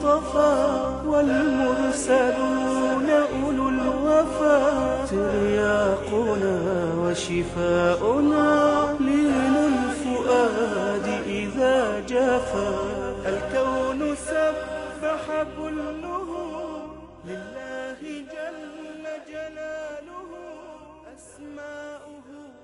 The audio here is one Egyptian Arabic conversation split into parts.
المصطفى والمرسلون أولو الوفا ترياقنا وشفاؤنا لين الفؤاد إذا جفا الكون سبح كله لله جل جلاله أسماؤه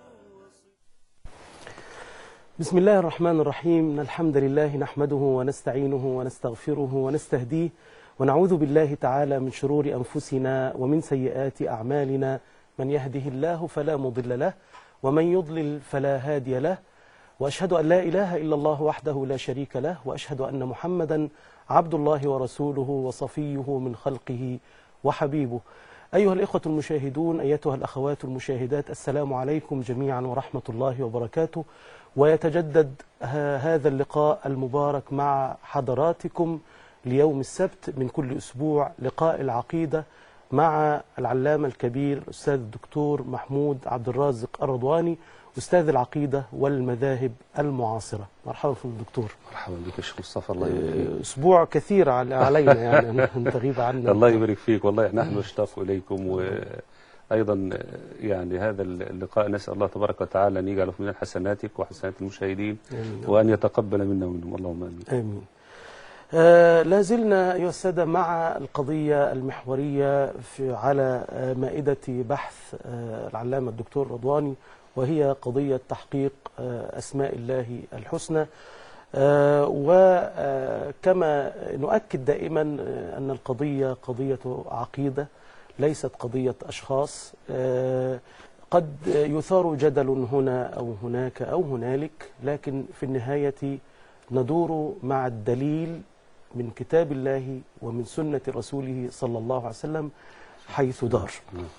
بسم الله الرحمن الرحيم إن الحمد لله نحمده ونستعينه ونستغفره ونستهديه ونعوذ بالله تعالى من شرور أنفسنا ومن سيئات أعمالنا من يهده الله فلا مضل له ومن يضلل فلا هادي له وأشهد أن لا إله إلا الله وحده لا شريك له وأشهد أن محمدا عبد الله ورسوله وصفيه من خلقه وحبيبه أيها الإخوة المشاهدون أيتها الأخوات المشاهدات السلام عليكم جميعا ورحمة الله وبركاته ويتجدد ه- هذا اللقاء المبارك مع حضراتكم ليوم السبت من كل أسبوع لقاء العقيدة مع العلامة الكبير الأستاذ الدكتور محمود عبد الرازق الرضواني أستاذ العقيدة والمذاهب المعاصرة مرحبا في الدكتور مرحبا بك يا شيخ مصطفى الله يبارك فيك أسبوع كثير عل- علينا يعني أن تغيب عنا الله يبارك فيك والله نحن نشتاق اليكم وايضا يعني هذا اللقاء نسال الله تبارك وتعالى ان يجعله في ميزان حسناتك وحسنات المشاهدين آمين. وان يتقبل منا ومنهم اللهم امين آمين آه لا زلنا أيها السادة مع القضية المحورية في على آه مائدة بحث آه العلامة الدكتور رضواني وهي قضية تحقيق آه أسماء الله الحسنى آه وكما نؤكد دائما آه أن القضية قضية عقيدة ليست قضية أشخاص آه قد يثار جدل هنا أو هناك أو هنالك لكن في النهاية ندور مع الدليل من كتاب الله ومن سنة رسوله صلى الله عليه وسلم حيث دار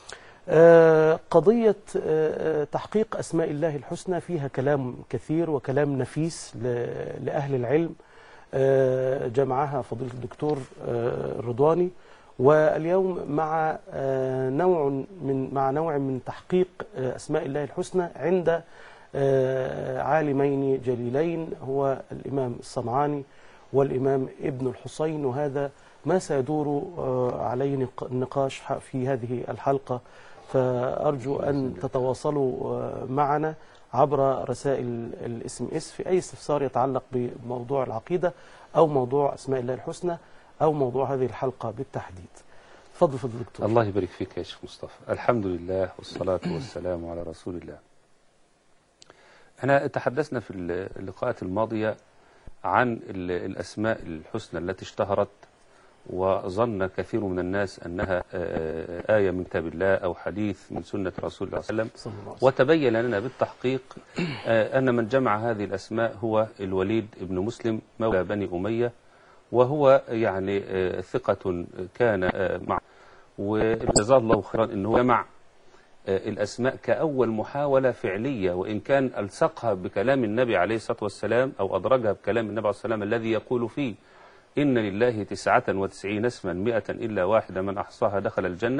آه، قضية آه، آه، تحقيق أسماء الله الحسنى فيها كلام كثير وكلام نفيس ل- لأهل العلم آه، جمعها فضيلة الدكتور آه، الرضواني واليوم مع آه، نوع من مع نوع من تحقيق آه، أسماء الله الحسنى عند آه، عالمين جليلين هو الإمام الصنعاني والإمام ابن الحسين وهذا ما سيدور آه، عليه نق- النقاش ح- في هذه الحلقة فأرجو أن تتواصلوا آه، معنا عبر رسائل الاس ام اس في أي استفسار يتعلق بموضوع العقيدة أو موضوع أسماء الله الحسنى أو موضوع هذه الحلقة بالتحديد تفضل فضل دكتور الله يبارك فيك يا شيخ مصطفى الحمد لله والصلاة والسلام على رسول الله احنا تحدثنا في اللقاءات الماضية عن ال- الأسماء الحسنى التي اشتهرت وظن كثير من الناس أنها آه، آية من كتاب الله أو حديث من سنة رسول الله صلى الله عليه وسلم صلى الله عليه وسلم وتبين لنا بالتحقيق آه، أن من جمع هذه الأسماء هو الوليد بن مسلم مولى بني أمية وهو يعني آه، ثقة كان آه، مع وجزاه الله خيرا أنه جمع آه، الأسماء كأول محاولة فعلية وإن كان ألصقها بكلام النبي عليه الصلاة والسلام أو أدرجها بكلام النبي عليه الصلاة والسلام الذي يقول فيه إن لله تسعة وتسعين اسما مئة إلا واحدة من أحصاها دخل الجنة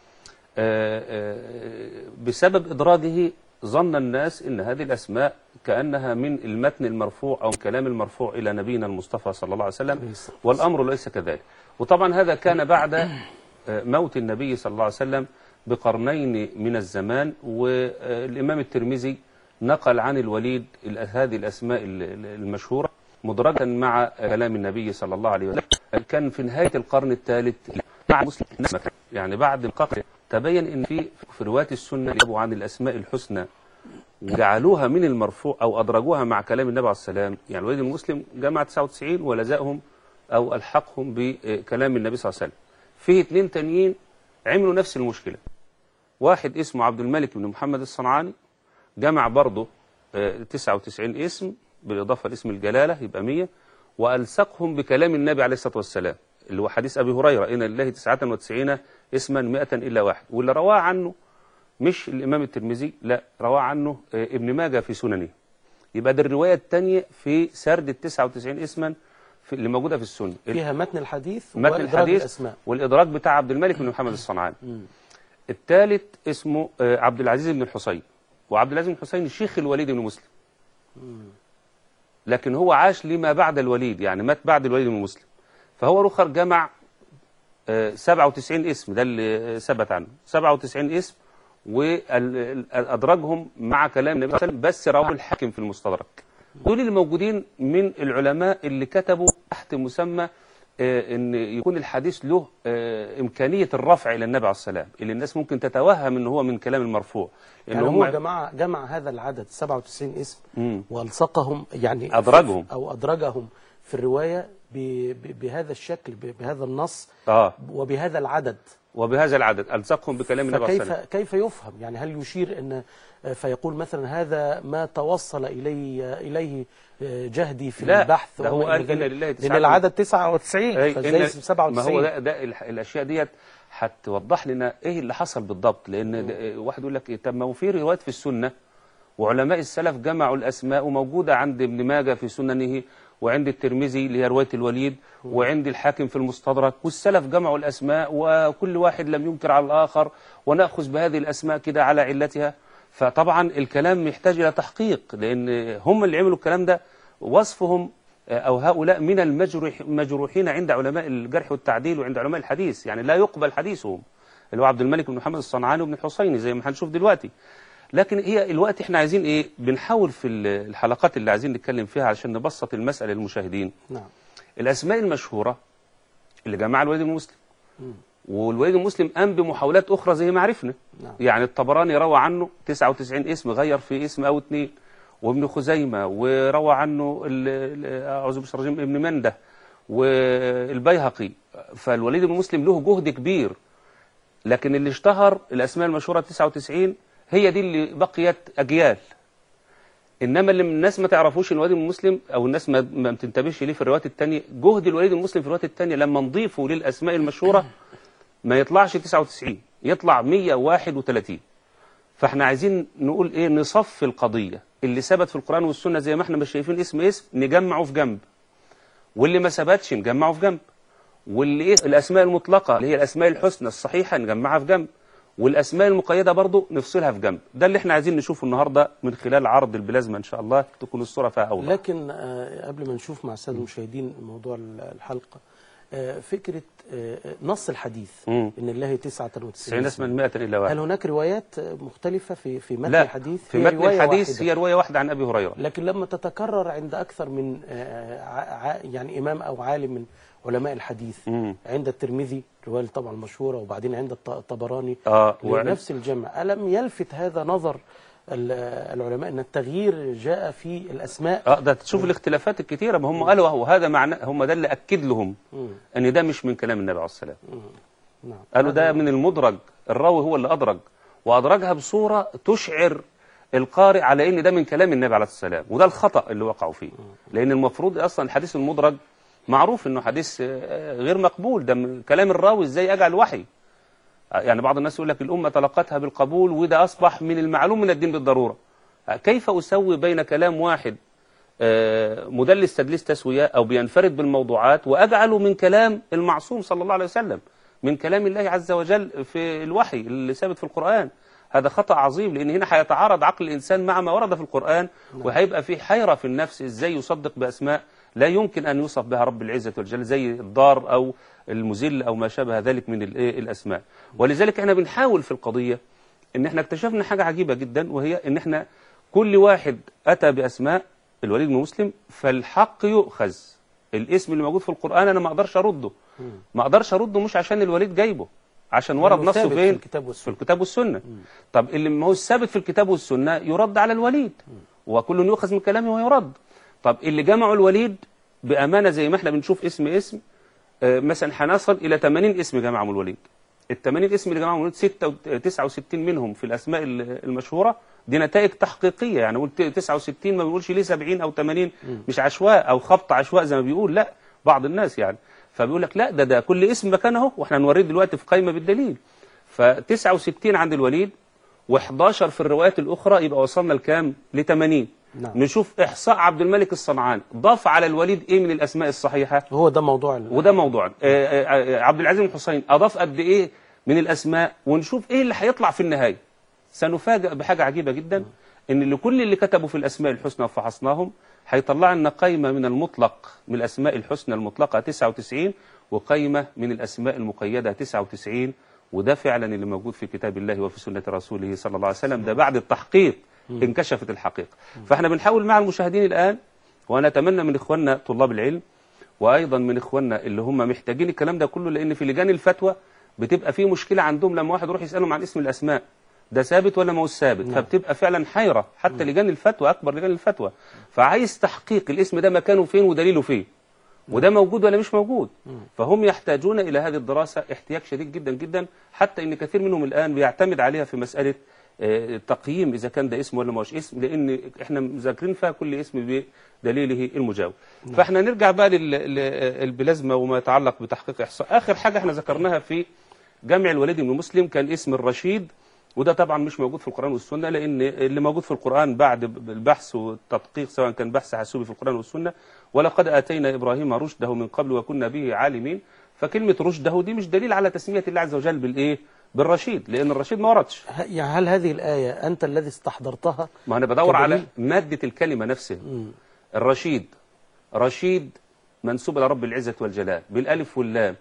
آه، آه، بسبب إدراجه ظن الناس إن هذه الأسماء كأنها من المتن المرفوع أو كلام المرفوع إلى نبينا المصطفى صلى الله عليه وسلم عليه الصلاة والأمر ليس كذلك وطبعا هذا كان بعد آه، موت النبي صلى الله عليه وسلم بقرنين من الزمان والإمام الترمذي نقل عن الوليد ال- هذه الأسماء ال- ال- المشهورة مدرجا مع كلام النبي صلى الله عليه وسلم كان في نهاية القرن الثالث مع مسلم يعني بعد الققر تبين ان في في روايات السنه يبوا عن الاسماء الحسنى وجعلوها من المرفوع او ادرجوها مع كلام النبي عليه السلام يعني الوليد المسلم جمع 99 ولزقهم او الحقهم بكلام النبي صلى الله عليه وسلم فيه اثنين تانيين عملوا نفس المشكله واحد اسمه عبد الملك بن محمد الصنعاني جمع برضه آه، 99 اسم بالاضافه لاسم الجلاله يبقى 100 والصقهم بكلام النبي عليه الصلاه والسلام اللي هو حديث ابي هريره ان لله 99 اسما 100 الا واحد واللي رواه عنه مش الامام الترمذي لا رواه عنه آه، ابن ماجه في سننه يبقى دي الروايه الثانيه في سرد ال 99 اسما في اللي موجوده في السنه فيها متن الحديث متن وإدراج الحديث الأسماء والادراج بتاع عبد الملك بن محمد الصنعاني الثالث اسمه آه، عبد العزيز بن الحسين وعبد العزيز بن الحسين شيخ الوليد بن مسلم لكن هو عاش لما بعد الوليد يعني مات بعد الوليد بن مسلم فهو رخر جمع آه، 97 اسم ده اللي آه، ثبت عنه 97 اسم وأدرجهم مع كلام النبي صلى الله عليه وسلم بس رواه الحاكم في المستدرك دول اللي موجودين من العلماء اللي كتبوا تحت مسمى آه، ان يكون الحديث له آه، امكانيه الرفع الى النبي عليه السلام اللي الناس ممكن تتوهم ان هو من كلام المرفوع لان يعني هم هو جمع جمع هذا العدد 97 اسم مم. والصقهم يعني أدرجهم. او ادرجهم في الروايه ب- ب- بهذا الشكل ب- بهذا النص اه وبهذا العدد وبهذا العدد الصقهم بكلام النبي عليه فكيف السلام كيف يفهم يعني هل يشير ان فيقول مثلا هذا ما توصل الي اليه جهدي في لا، البحث ده هو وما قال إلى إن ذلك. لله لان تسعة العدد 99 أي فازاي إن- 97 ما هو ده, ده الح- الاشياء ديت هتوضح لنا ايه اللي حصل بالضبط لان ده- واحد يقول لك إيه طب ما هو في روايات في السنه وعلماء السلف جمعوا الاسماء وموجوده عند ابن ماجه في سننه وعند الترمذي اللي هي روايه الوليد وعند الحاكم في المستدرك والسلف جمعوا الاسماء وكل واحد لم ينكر على الاخر وناخذ بهذه الاسماء كده على علتها فطبعا الكلام يحتاج الى تحقيق لان هم اللي عملوا الكلام ده وصفهم أو هؤلاء من المجروح المجروحين عند علماء الجرح والتعديل وعند علماء الحديث يعني لا يقبل حديثهم اللي هو عبد الملك بن محمد الصنعاني وابن الحصيني زي ما هنشوف دلوقتي لكن هي الوقت احنا عايزين ايه بنحاول في ال- الحلقات اللي عايزين نتكلم فيها عشان نبسط المسألة للمشاهدين نعم الأسماء المشهورة اللي جمعها الوليد بن مسلم والوليد بن مسلم قام بمحاولات أخرى زي ما عرفنا نعم. يعني الطبراني روى عنه 99 اسم غير في اسم أو اتنين وابن خزيمة وروى عنه ال- ال- أعوذ بالله من الشيطان الرجيم ابن منده والبيهقي فالوليد بن مسلم له جهد كبير لكن اللي اشتهر الأسماء المشهورة 99 هي دي اللي بقيت أجيال انما اللي الناس ما تعرفوش الوليد بن مسلم او الناس ما, ما بتنتبهش ليه في الروايات الثانيه جهد الوليد بن مسلم في الروايات الثانيه لما نضيفه للاسماء المشهوره ما يطلعش 99 يطلع 131 فاحنا عايزين نقول ايه نصف القضيه اللي ثبت في القران والسنه زي ما احنا مش شايفين اسم اسم نجمعه في جنب واللي ما ثبتش نجمعه في جنب واللي ايه الاسماء المطلقه اللي هي الاسماء الحسنى الصحيحه نجمعها في جنب والاسماء المقيده برضو نفصلها في جنب ده اللي احنا عايزين نشوفه النهارده من خلال عرض البلازما ان شاء الله تكون الصوره فيها اوضح لكن آه، قبل ما نشوف مع الساده المشاهدين موضوع الحلقه آه، فكره آه، نص الحديث مم. ان الله 99 90 اسما 100 الا هل واحد هل هناك روايات مختلفه في في متن لا الحديث في هي متن رواية الحديث واحدة. هي روايه واحده عن ابي هريره لكن لما تتكرر عند اكثر من آه، ع- ع- يعني امام او عالم من علماء الحديث مم. عند الترمذي روايه طبعا المشهوره وبعدين عند الط- الطبراني اه وعند- نفس الجمع ألم يلفت هذا نظر ال- العلماء أن التغيير جاء في الأسماء اه ده تشوف الاختلافات الكتيره ما هم قالوا اهو هذا معناه هم ده اللي اكد لهم مم. ان ده مش من كلام النبي عليه السلام نعم قالوا ده من المدرج الراوي هو اللي أدرج وأدرجها بصورة تشعر القارئ على إن ده من كلام النبي عليه السلام وده الخطأ اللي وقعوا فيه لأن المفروض أصلا الحديث المدرج معروف إنه حديث آه، غير مقبول ده من كلام الراوي إزاي أجعل وحي آه، يعني بعض الناس يقول لك الأمة تلقتها بالقبول وده أصبح من المعلوم من الدين بالضرورة آه، كيف أسوي بين كلام واحد آه، مدلس تدليس تسوية أو بينفرد بالموضوعات وأجعله من كلام المعصوم صلى الله عليه وسلم من كلام الله عز وجل في الوحي اللي ثابت في القرآن هذا خطأ عظيم لأن هنا هيتعارض عقل الإنسان مع ما ورد في القرآن وهيبقى في حيرة في النفس إزاي يصدق بأسماء لا يمكن أن يوصف بها رب العزة والجل زي الضار أو المذل أو ما شابه ذلك من الإيه؟ الأسماء ولذلك احنا بنحاول في القضية ان احنا اكتشفنا حاجة عجيبة جدا وهي ان احنا كل واحد اتى باسماء الوليد بن مسلم فالحق يؤخذ الاسم اللي موجود في القرآن انا ما اقدرش ارده ما اقدرش ارده مش عشان الوليد جايبه عشان ورد لأنه نصه ثابت في فين الكتاب في والسنة. الكتاب والسنة طب اللي ما هو الثابت في الكتاب والسنة يرد على الوليد وكل يؤخذ من كلامه ويرد طب اللي جمعوا الوليد بأمانة زي ما احنا بنشوف اسم اسم آه، مثلا هنصل إلى 80 اسم جمعهم الوليد ال 80 اسم اللي جمعهم الوليد 6 69 منهم في الأسماء ال- المشهورة دي نتائج تحقيقية يعني قلت 69 ما بنقولش ليه 70 أو 80 مش عشواء أو خبط عشواء زي ما بيقول لا بعض الناس يعني فبيقول لك لا ده ده كل اسم مكانه اهو واحنا هنوريه دلوقتي في قائمة بالدليل ف 69 عند الوليد و11 في الروايات الأخرى يبقى وصلنا لكام؟ ل 80 نعم. نشوف إحصاء عبد الملك الصنعاني ضاف على الوليد إيه من الأسماء الصحيحة هو ده موضوع ال- وده موضوع آه، آه، آه، عبد العزيز بن حسين أضاف قد إيه من الأسماء ونشوف إيه اللي هيطلع في النهاية سنفاجأ بحاجة عجيبة جدا إن لكل اللي كتبوا في الأسماء الحسنى وفحصناهم هيطلع لنا قائمة من المطلق من الأسماء الحسنى المطلقة 99 وقائمة من الأسماء المقيدة 99 وده فعلا اللي موجود في كتاب الله وفي سنة رسوله صلى الله عليه وسلم ده بعد التحقيق انكشفت الحقيقة فاحنا بنحاول مع المشاهدين الآن وأنا أتمنى من إخواننا طلاب العلم وأيضا من إخواننا اللي هم محتاجين الكلام ده كله لأن في لجان الفتوى بتبقى في مشكلة عندهم لما واحد يروح يسألهم عن اسم الأسماء ده ثابت ولا ما هو ثابت فبتبقى فعلا حيرة حتى لجان الفتوى أكبر لجان الفتوى فعايز تحقيق الاسم ده مكانه فين ودليله فين وده موجود ولا مش موجود فهم يحتاجون إلى هذه الدراسة احتياج شديد جدا جدا حتى إن كثير منهم الآن بيعتمد عليها في مسألة آه، تقييم إذا كان ده اسم ولا ما هوش اسم لأن إحنا مذاكرين فيها كل اسم بدليله المجاور فإحنا نرجع بقى للبلازما وما يتعلق بتحقيق إحصاء آخر حاجة إحنا ذكرناها في جمع الوليد بن مسلم كان اسم الرشيد وده طبعا مش موجود في القرآن والسنة لأن اللي موجود في القرآن بعد البحث والتدقيق سواء كان بحث حاسوبي في القرآن والسنة ولقد آتينا إبراهيم رشده من قبل وكنا به عالمين فكلمة رشده دي مش دليل على تسمية الله عز وجل بالإيه؟ بالرشيد لأن الرشيد ما وردش ه- يعني هل هذه الآية أنت الذي استحضرتها ما أنا بدور على كدليل؟ مادة الكلمة نفسها الرشيد رشيد منسوب إلى رب العزة والجلال بالألف واللام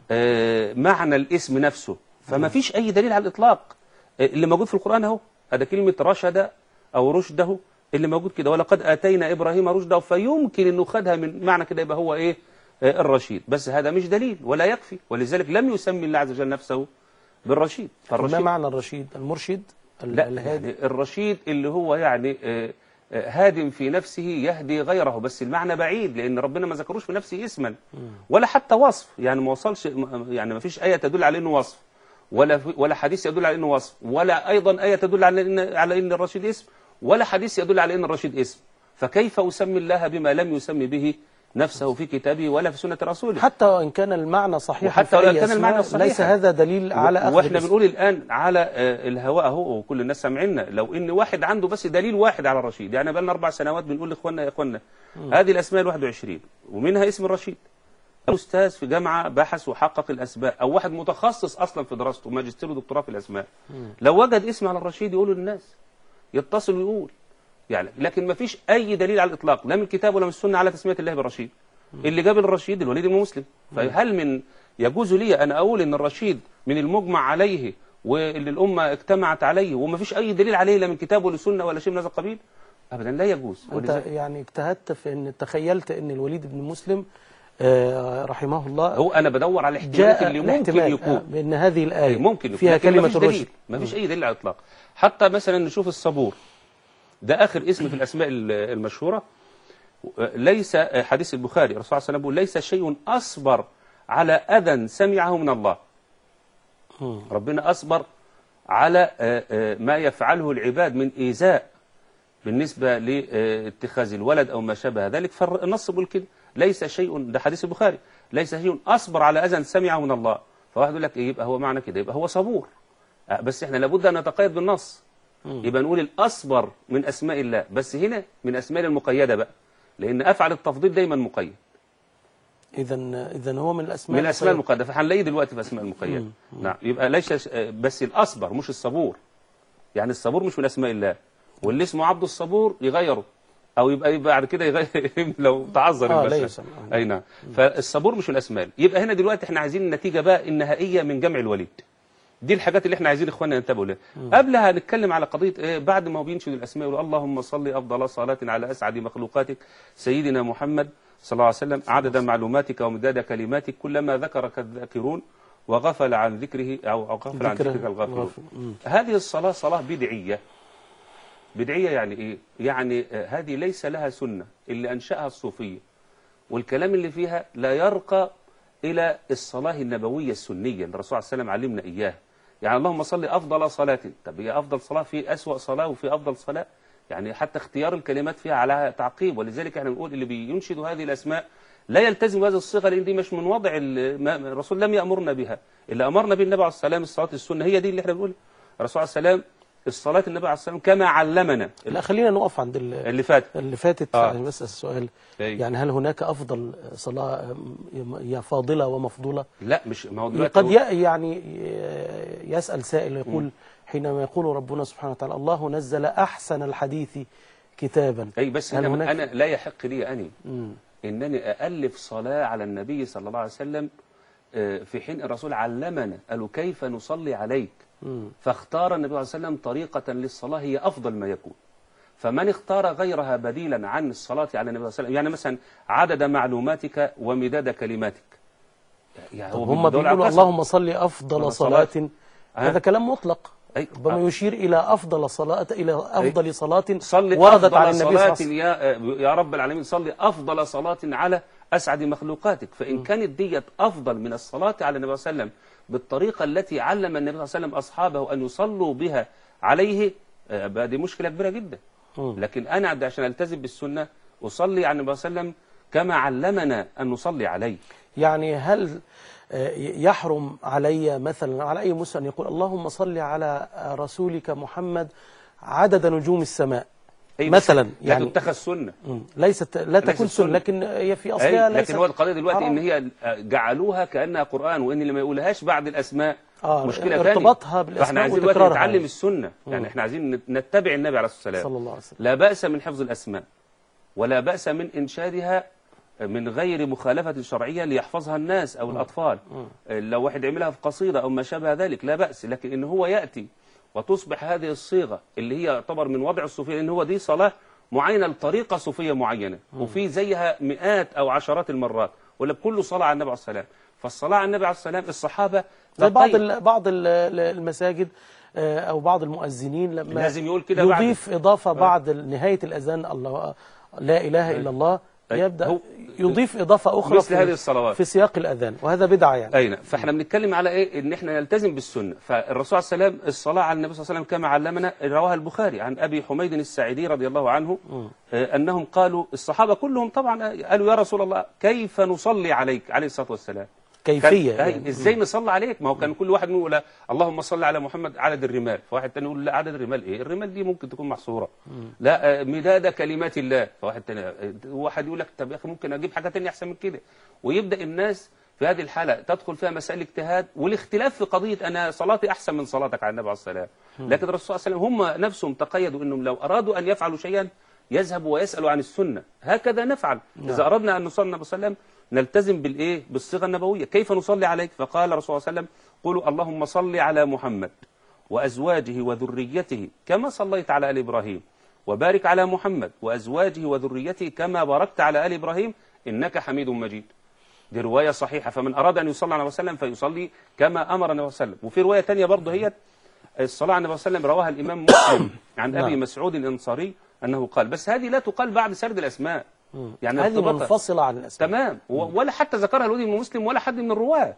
آه معنى الاسم نفسه فما فيش أي دليل على الإطلاق آه اللي موجود في القرآن أهو هذا كلمة رشد أو رشده اللي موجود كده ولقد آتينا إبراهيم رشده فيمكن أنه خدها من معنى كده يبقى هو إيه آه الرشيد بس هذا مش دليل ولا يكفي ولذلك لم يسمي الله عز وجل نفسه بالرشيد ما فالرشيد معنى الرشيد المرشد ال- لا الهادي يعني الرشيد اللي هو يعني آه، آه، هادم في نفسه يهدي غيره بس المعنى بعيد لان ربنا ما ذكروش في نفسه اسما ولا حتى وصف يعني ما وصلش م- يعني ما فيش ايه تدل على انه وصف ولا في- ولا حديث يدل على انه وصف ولا ايضا ايه تدل على ان على ان الرشيد اسم ولا حديث يدل على ان الرشيد اسم فكيف اسمي الله بما لم يسمي به نفسه في كتابه ولا في سنه رسوله حتى وإن كان المعنى صحيحا وحتى في ولو أي كان المعنى أسماء، ليس صحيحا. هذا دليل على أخذ واحنا الاسم. بنقول الان على آه، الهواء اهو وكل الناس سامعيننا لو ان واحد عنده بس دليل واحد على الرشيد يعني بقى لنا اربع سنوات بنقول لاخواننا يا اخواننا هذه الاسماء ال 21 ومنها اسم الرشيد استاذ في جامعه بحث وحقق الاسماء او واحد متخصص اصلا في دراسته ماجستير ودكتوراه في الاسماء لو وجد اسم على الرشيد يقوله للناس يتصل ويقول يعني لكن ما فيش اي دليل على الاطلاق لا من الكتاب ولا من السنه على تسميه الله بالرشيد اللي جاب الرشيد الوليد بن مسلم فهل من يجوز لي انا اقول ان الرشيد من المجمع عليه واللي الامه اجتمعت عليه وما فيش اي دليل عليه لا من كتاب ولا سنه ولا شيء من هذا القبيل ابدا لا يجوز أنت ولذلك- يعني اجتهدت في أن تخيلت أن الوليد بن مسلم آه، رحمه الله هو انا بدور على الاحتمالات جاء اللي ممكن الاحتمال آه، يكون بأن هذه الآية أي ممكن يكون فيها لكن كلمة مفيش الرشد دليل ما فيش اي دليل على الاطلاق حتى مثلا نشوف الصبور ده اخر اسم في الاسماء ال- المشهوره ليس حديث البخاري الرسول صلى الله عليه وسلم يقول ليس شيء اصبر على اذى سمعه من الله مم. ربنا اصبر على آه، آه، ما يفعله العباد من ايذاء بالنسبه لاتخاذ الولد او ما شابه ذلك فالنص بيقول كده ليس شيء ده حديث البخاري ليس شيء اصبر على اذى سمعه من الله فواحد يقول لك إيه يبقى هو معنى كده يبقى هو صبور آه، بس احنا لابد ان نتقيد بالنص يبقى نقول الاصبر من اسماء الله بس هنا من اسماء المقيده بقى لان افعل التفضيل دايما مقيد إذا إذا هو من الأسماء من الاسماء المقيدة. المقيده فهنلاقيه دلوقتي في اسماء المقيده نعم يبقى ليس ش- بس الاصبر مش الصبور يعني الصبور مش من اسماء الله واللي اسمه عبد الصبور يغيره او يبقى يبقى بعد كده يغير لو تعذر آه، المسألة. لا يسمى. آه. اي نعم فالصبور مش من الاسماء يبقى هنا دلوقتي احنا عايزين النتيجه بقى النهائيه من جمع الوليد دي الحاجات اللي احنا عايزين اخواننا ينتبهوا لها قبلها هنتكلم على قضيه ايه بعد ما هو بينشد الاسماء يقول اللهم صل افضل صلاه على اسعد مخلوقاتك سيدنا محمد صلى الله عليه وسلم عدد معلوماتك ومداد كلماتك كلما ذكرك الذاكرون وغفل عن ذكره او أو غفل عن ذكره ذكرك الغافلون غافل. مم. هذه الصلاه صلاه بدعيه بدعيه يعني ايه يعني آه، هذه ليس لها سنه اللي انشاها الصوفيه والكلام اللي فيها لا يرقى إلى الصلاة النبوية السنية اللي الرسول صلى الله عليه وسلم علمنا إياها يعني اللهم صل أفضل صلاة طب هي أفضل صلاة في أسوأ صلاة وفي أفضل صلاة يعني حتى اختيار الكلمات فيها على تعقيب ولذلك احنا بنقول اللي بينشد هذه الأسماء لا يلتزم بهذه الصيغة لأن دي مش من وضع ال- ما- الرسول لم يأمرنا بها اللي أمرنا به النبي عليه الصلاة والسلام الصلاة السنة هي دي اللي احنا بنقولها الرسول عليه السلام الصلاة النبي عليه الصلاة والسلام كما علمنا لا خلينا نقف عند ال- اللي فات اللي فاتت آه. عشان بس السؤال أي. يعني هل هناك أفضل صلاة يا فاضلة ومفضولة لا مش ما هو دلوقتي قد هو- ي- يعني يسأل سائل يقول حينما يقول ربنا سبحانه وتعالى الله نزل أحسن الحديث كتابا أي بس هل أنا, هناك- أنا لا يحق لي أني مم. إنني أألف صلاة على النبي صلى الله عليه وسلم آه، في حين الرسول علمنا قالوا كيف نصلي عليك مم. فاختار النبي صلى الله عليه وسلم طريقة للصلاة هي أفضل ما يكون فمن اختار غيرها بديلا عن الصلاة على النبي صلى الله عليه وسلم يعني مثلا عدد معلوماتك ومداد كلماتك يعني طب هو هم دول بيقولوا عقصة. اللهم صل أفضل أفضل صلاة صلاة. هذا كلام مطلق أي ربما يشير إلى أفضل صلاة إلى أفضل صلاة صلي وردت أفضل عن النبي صلى الله عليه صلاة وسلم يا, يا رب العالمين صلي أفضل صلاة على أسعد مخلوقاتك فإن كانت ديت أفضل من الصلاة على النبي صلى الله عليه وسلم بالطريقة التي علم النبي صلى الله عليه وسلم أصحابه أن يصلوا بها عليه آه، بقى دي مشكلة كبيرة جدا مم. لكن أنا عد- عشان ألتزم بالسنة أصلي على النبي صلى الله عليه وسلم كما علمنا أن نصلي عليه يعني هل آه، يحرم علي مثلا على أي مسلم أن يقول اللهم صل على رسولك محمد عدد نجوم السماء أي مثلا لا يعني تتخذ سنة مم. ليست لا ليست تكون سنة سنة. لكن هي في أي أصلها ليست لكن هو القضية دلوقتي حرام. إن هي جعلوها كأنها قرآن وإن اللي ما يقولهاش بعد الأسماء آه، مشكلة ارتباطها تانية. بالأسماء فاحنا عايزين دلوقتي وتكرارها نتعلم يعني. السنة يعني احنا عايزين نتبع النبي عليه الصلاة والسلام صلى الله عليه وسلم لا بأس من حفظ الأسماء ولا بأس من إنشادها من غير مخالفة شرعية ليحفظها الناس أو الأطفال لو واحد عملها في قصيدة أو ما شابه ذلك لا بأس لكن إن هو يأتي وتصبح هذه الصيغة اللي هي يعتبر من وضع الصوفية لأن هو دي صلاة معينة لطريقة صوفية معينة وفي زيها مئات أو عشرات المرات ولا بكل صلاة على النبي عليه الصلاة والسلام فالصلاة على النبي عليه الصلاة والسلام الصحابة زي بعض تقي- ال- بعض ال- ال- المساجد آه، او بعض المؤذنين لما لازم يقول كده بعد- يضيف اضافه بعد نهايه الاذان الله لا اله الا الله أي. يبدا هو- يضيف اضافه اخرى مثل هذه الصلوات. في سياق الاذان وهذا بدعه يعني أين فاحنا بنتكلم على ايه ان احنا نلتزم بالسنه فالرسول عليه السلام الصلاه على النبي صلى الله عليه وسلم كما علمنا رواها البخاري عن ابي حميد الساعدي رضي الله عنه آه، انهم قالوا الصحابه كلهم طبعا قالوا يا رسول الله كيف نصلي عليك عليه الصلاه والسلام كيفيه كان- أي، يعني. ازاي نصلي عليك ما هو كان كل واحد يقول اللهم صل على محمد عدد الرمال فواحد تاني يقول لا عدد الرمال ايه الرمال دي ممكن تكون محصوره لا آه، مداد كلمات الله فواحد تاني آه، واحد يقول لك طب يا اخي ممكن اجيب حاجه تانية احسن من كده ويبدا الناس في هذه الحالة تدخل فيها مسائل اجتهاد والاختلاف في قضية أنا صلاتي أحسن من صلاتك على النبي عليه الصلاة والسلام لكن الرسول صلى الله عليه وسلم هم نفسهم تقيدوا أنهم لو أرادوا أن يفعلوا شيئا يذهبوا ويسألوا عن السنة هكذا نفعل إذا أردنا أن نصلي النبي صلى الله عليه وسلم نلتزم بالإيه بالصيغة النبوية كيف نصلي عليك فقال الرسول صلى الله عليه وسلم قولوا اللهم صل على محمد وأزواجه وذريته كما صليت على آل إبراهيم وبارك على محمد وأزواجه وذريته كما باركت على آل إبراهيم إنك حميد مجيد دي رواية صحيحة فمن أراد أن يصلي على النبي صلى الله عليه وسلم فيصلي كما أمر النبي صلى الله عليه وسلم وفي رواية تانية برضه هي الصلاة على النبي صلى الله عليه وسلم رواها الإمام مسلم عن أبي نعم. مسعود الأنصاري أنه قال بس هذه لا تقال بعد سرد الأسماء يعني هذه ارتباطها- منفصله عن الاسماء تمام و- ولا حتى ذكرها الولي بن مسلم ولا حد من الرواة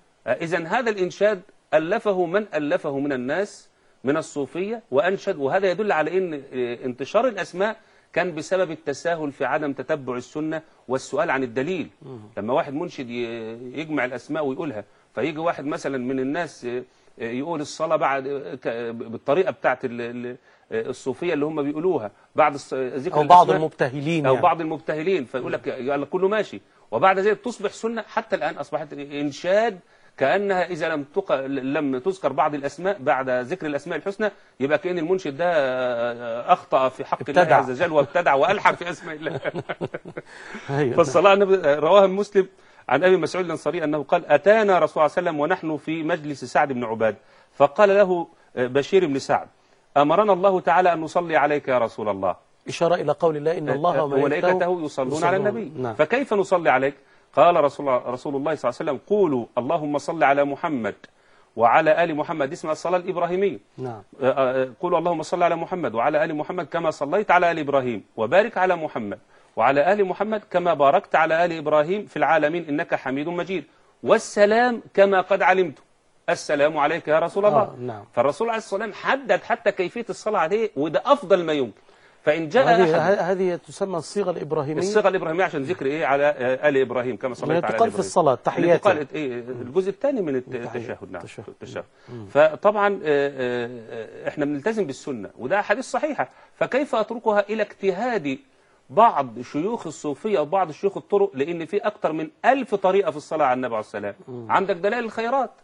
إذا هذا الإنشاد ألفه من ألفه من الناس من الصوفية وأنشد وهذا يدل على أن آه، انتشار الأسماء كان بسبب التساهل في عدم تتبع السنة والسؤال عن الدليل لما واحد منشد ي- يجمع الأسماء ويقولها فيجي واحد مثلا من الناس آه، آه، يقول الصلاة بعد آه، ك- بالطريقة بتاعت ال- ال- آه، الصوفية اللي هم بيقولوها بعد الص- ذكر او بعض الأسماء المبتهلين أو يعني. بعض المبتهلين فيقول لك يلا كله ماشي وبعد ذلك تصبح سنة حتى الآن أصبحت إنشاد كأنها إذا لم تق... لم تذكر بعض الأسماء بعد ذكر الأسماء الحسنى يبقى كأن المنشد ده أخطأ في حق الله ابتدع. عز وجل وابتدع وألحن في أسماء الله أيوة. فالصلاة على النبي رواه مسلم عن أبي مسعود الأنصاري أنه قال أتانا رسول الله صلى الله عليه وسلم ونحن في مجلس سعد بن عباد فقال له بشير بن سعد أمرنا الله تعالى أن نصلي عليك يا رسول الله إشارة إلى قول الله إن الله وملائكته يصلون على النبي نعم. فكيف نصلي عليك قال رسول الله, رسول الله صلى الله عليه وسلم قولوا اللهم صل على محمد وعلى آل محمد اسم الصلاة الإبراهيمية نعم آه، آه، قولوا اللهم صل على محمد وعلى آل محمد كما صليت على آل إبراهيم وبارك على محمد وعلى آل محمد كما باركت على آل إبراهيم في العالمين إنك حميد مجيد والسلام كما قد علمت السلام عليك يا رسول الله آه، نعم. فالرسول عليه الصلاة والسلام حدد حتى كيفية الصلاة عليه وده أفضل ما يمكن فإن جاء هذه أحد ه- هذه تسمى الصيغة الإبراهيمية الصيغة الإبراهيمية عشان ذكر إيه على آه، آل إبراهيم كما اللي صليت على آل تقال إبراهيم في الصلاة اللي تحيات تقال إيه الجزء الثاني من الت- التحيات. التشهد نعم التشهد. التشهد فطبعا آه، آه، آه، احنا بنلتزم بالسنة وده أحاديث صحيحة فكيف أتركها إلى اجتهاد بعض شيوخ الصوفية وبعض شيوخ الطرق لأن في أكثر من ألف طريقة في الصلاة على النبي عليه السلام عندك دلائل الخيرات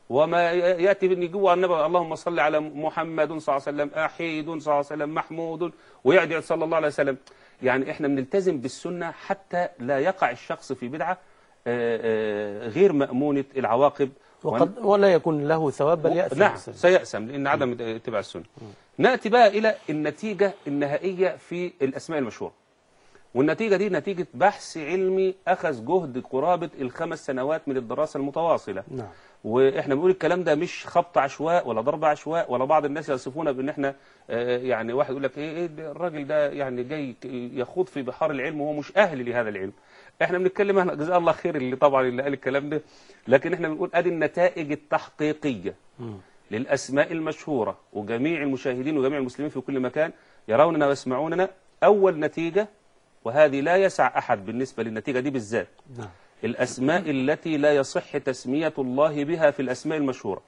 وما ي- ياتي من جوه النبي اللهم صل على محمد صلى الله عليه وسلم احيد صلى الله عليه وسلم محمود ويعدي صلى الله عليه وسلم يعني احنا بنلتزم بالسنه حتى لا يقع الشخص في بدعه آه، آه، غير مامونه العواقب وقد ولا يكون له ثواب بل يأثم نعم بسبب. سيأسم لأن عدم اتباع السنة نأتي بقى إلى النتيجة النهائية في الأسماء المشهورة والنتيجة دي نتيجة بحث علمي أخذ جهد قرابة الخمس سنوات من الدراسة المتواصلة نعم واحنا بنقول الكلام ده مش خبط عشواء ولا ضرب عشواء ولا بعض الناس يصفونا بان احنا آه، يعني واحد يقول لك ايه إيه ده الراجل ده يعني جاي ك- يخوض في بحار العلم وهو مش اهل لهذا العلم احنا بنتكلم احنا جزاه الله خير اللي طبعا اللي قال الكلام ده لكن احنا بنقول ادي النتائج التحقيقيه للاسماء المشهوره وجميع المشاهدين وجميع المسلمين في كل مكان يروننا ويسمعوننا اول نتيجه وهذه لا يسع احد بالنسبه للنتيجه دي بالذات نعم الأسماء التي لا يصح تسمية الله بها في الأسماء المشهورة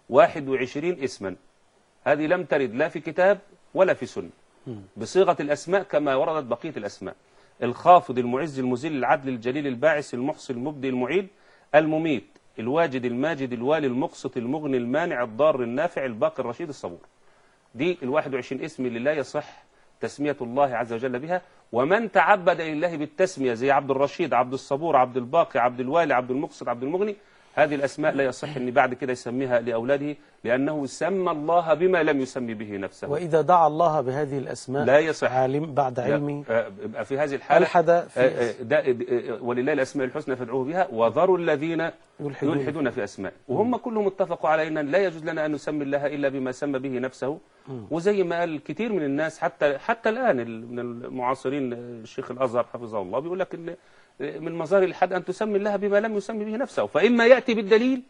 21 اسما هذه لم ترد لا في كتاب ولا في سنة بصيغة الأسماء كما وردت بقية الأسماء الخافض المعز المذل العدل الجليل الباعث المحصي المبدي المعيد المميت الواجد الماجد الوالي المقسط المغني المانع الضار النافع الباقي الرشيد الصبور دي ال 21 اسم اللي لا يصح تسمية الله عز وجل بها ومن تعبد لله بالتسمية زي عبد الرشيد عبد الصبور عبد الباقي عبد الوالي عبد المقصد عبد المغني هذه الأسماء لا يصح أن بعد كده يسميها لأولاده لأنه سمى الله بما لم يسمي به نفسه وإذا دعا الله بهذه الأسماء لا يصح. عالم بعد علمي لا، آه، يبقى في هذه الحالة ألحد آه، في آه، ده آه، ولله الأسماء الحسنى فادعوه بها وذروا الذين يلحدون. يلحدون في أسماء وهم كلهم اتفقوا على أن لا يجوز لنا أن نسمي الله إلا بما سمى به نفسه وزي ما قال كثير من الناس حتى حتى الآن ال- من المعاصرين آه، الشيخ الأزهر حفظه الله بيقول لك إن آه، من مظاهر الحد أن تسمي الله بما لم يسمي به نفسه فإما يأتي بالدليل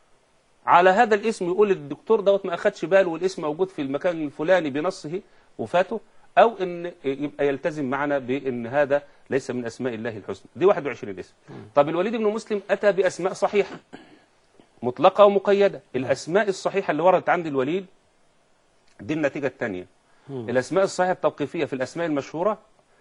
على هذا الاسم يقول الدكتور دوت ما أخدش باله والاسم موجود في المكان الفلاني بنصه وفاته أو إن يبقى يلتزم معنا بأن هذا ليس من أسماء الله الحسنى دي 21 اسم طب الوليد بن مسلم أتى بأسماء صحيحة مطلقة ومقيدة الأسماء الصحيحة اللي وردت عند الوليد دي النتيجة الثانية الأسماء الصحيحة التوقيفية في الأسماء المشهورة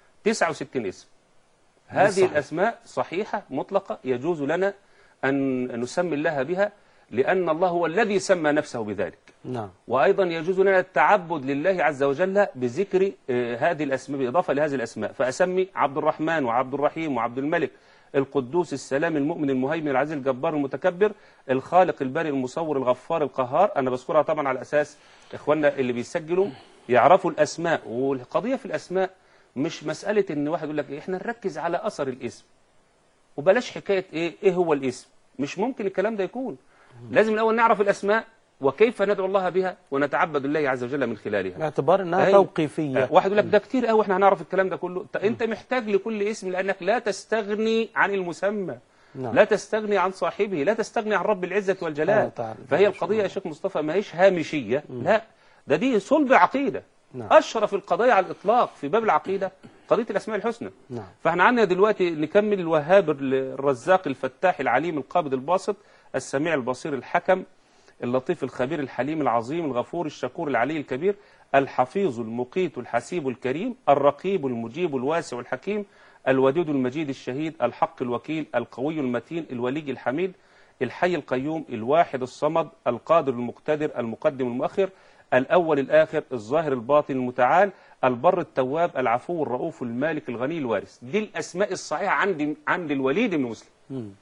69 اسم هذه صحيح. الأسماء صحيحة مطلقة يجوز لنا أن نسمي الله بها لأن الله هو الذي سمى نفسه بذلك نعم وأيضا يجوز لنا التعبد لله عز وجل بذكر آه، هذه الأسماء بالإضافة لهذه الأسماء فأسمي عبد الرحمن وعبد الرحيم وعبد الملك القدوس السلام المؤمن المهيمن العزيز الجبار المتكبر الخالق البارئ المصور الغفار القهار أنا بذكرها طبعا على أساس إخواننا اللي بيسجلوا يعرفوا الأسماء والقضية في الأسماء مش مسألة إن واحد يقول لك إيه، إحنا نركز على أثر الاسم وبلاش حكاية إيه إيه هو الاسم مش ممكن الكلام ده يكون لازم الأول نعرف الأسماء وكيف ندعو الله بها ونتعبد الله عز وجل من خلالها باعتبار أنها أي. توقيفية واحد يقول لك ده كتير قوي احنا هنعرف الكلام ده كله ط- انت محتاج لكل اسم لانك لا تستغني عن المسمى نعم. لا تستغني عن صاحبه لا تستغني عن رب العزة سبحانه والجلال وتعالى. فهي القضية يا شيخ مصطفى ما هيش هامشية لا ده دي صلب عقيدة نعم. أشرف القضايا على الإطلاق في باب العقيدة قضية الأسماء الحسنى نعم. فاحنا عندنا دلوقتي نكمل الوهاب الرزاق الفتاح العليم القابض الباسط السميع البصير الحكم اللطيف الخبير الحليم العظيم الغفور الشكور العلي الكبير الحفيظ المقيت الحسيب الكريم الرقيب المجيب الواسع الحكيم الودود المجيد الشهيد الحق الوكيل القوي المتين الولي الحميد الحي القيوم الواحد الصمد القادر المقتدر المقدم المؤخر الأول الآخر الظاهر الباطن المتعال البر التواب العفو الرؤوف المالك الغني الوارث دي الأسماء الصحيحة عند عند الوليد بن مسلم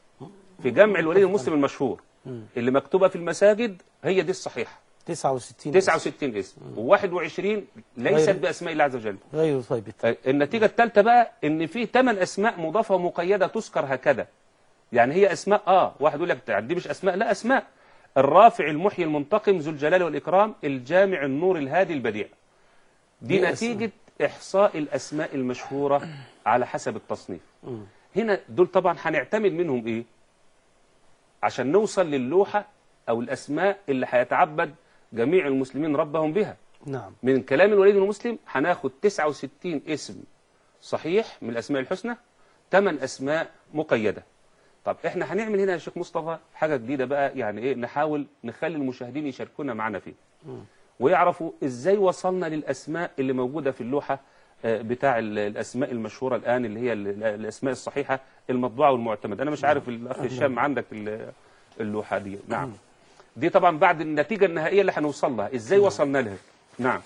في جمع الوليد المسلم المشهور اللي مكتوبة في المساجد هي دي الصحيحة 69 69 اسم و21 ليست غير- بأسماء الله عز وجل غير ثابت آه، النتيجة الثالثة بقى ان في ثمان اسماء مضافة ومقيدة تذكر هكذا يعني هي اسماء اه واحد يقول لك دي مش اسماء لا اسماء الرافع المحيي المنتقم ذو الجلال والإكرام الجامع النور الهادي البديع دي دي نتيجة إحصاء الأسماء المشهورة على حسب التصنيف هنا دول طبعا هنعتمد منهم إيه عشان نوصل للوحة أو الأسماء اللي هيتعبد جميع المسلمين ربهم بها نعم من كلام الوليد بن مسلم هناخد 69 اسم صحيح من الأسماء الحسنى 8 أسماء مقيدة طب احنا هنعمل هنا يا شيخ مصطفى حاجة جديدة بقى يعني ايه نحاول نخلي المشاهدين يشاركونا معنا فيه ويعرفوا ازاي وصلنا للأسماء اللي موجودة في اللوحة آه، بتاع ال- الأسماء المشهورة الآن اللي هي ال- الأسماء الصحيحة المطبوعة والمعتمدة أنا مش عارف الأخ هشام عندك ال- اللوحة دي نعم دي طبعا بعد النتيجة النهائية اللي هنوصل لها ازاي وصلنا لها نعم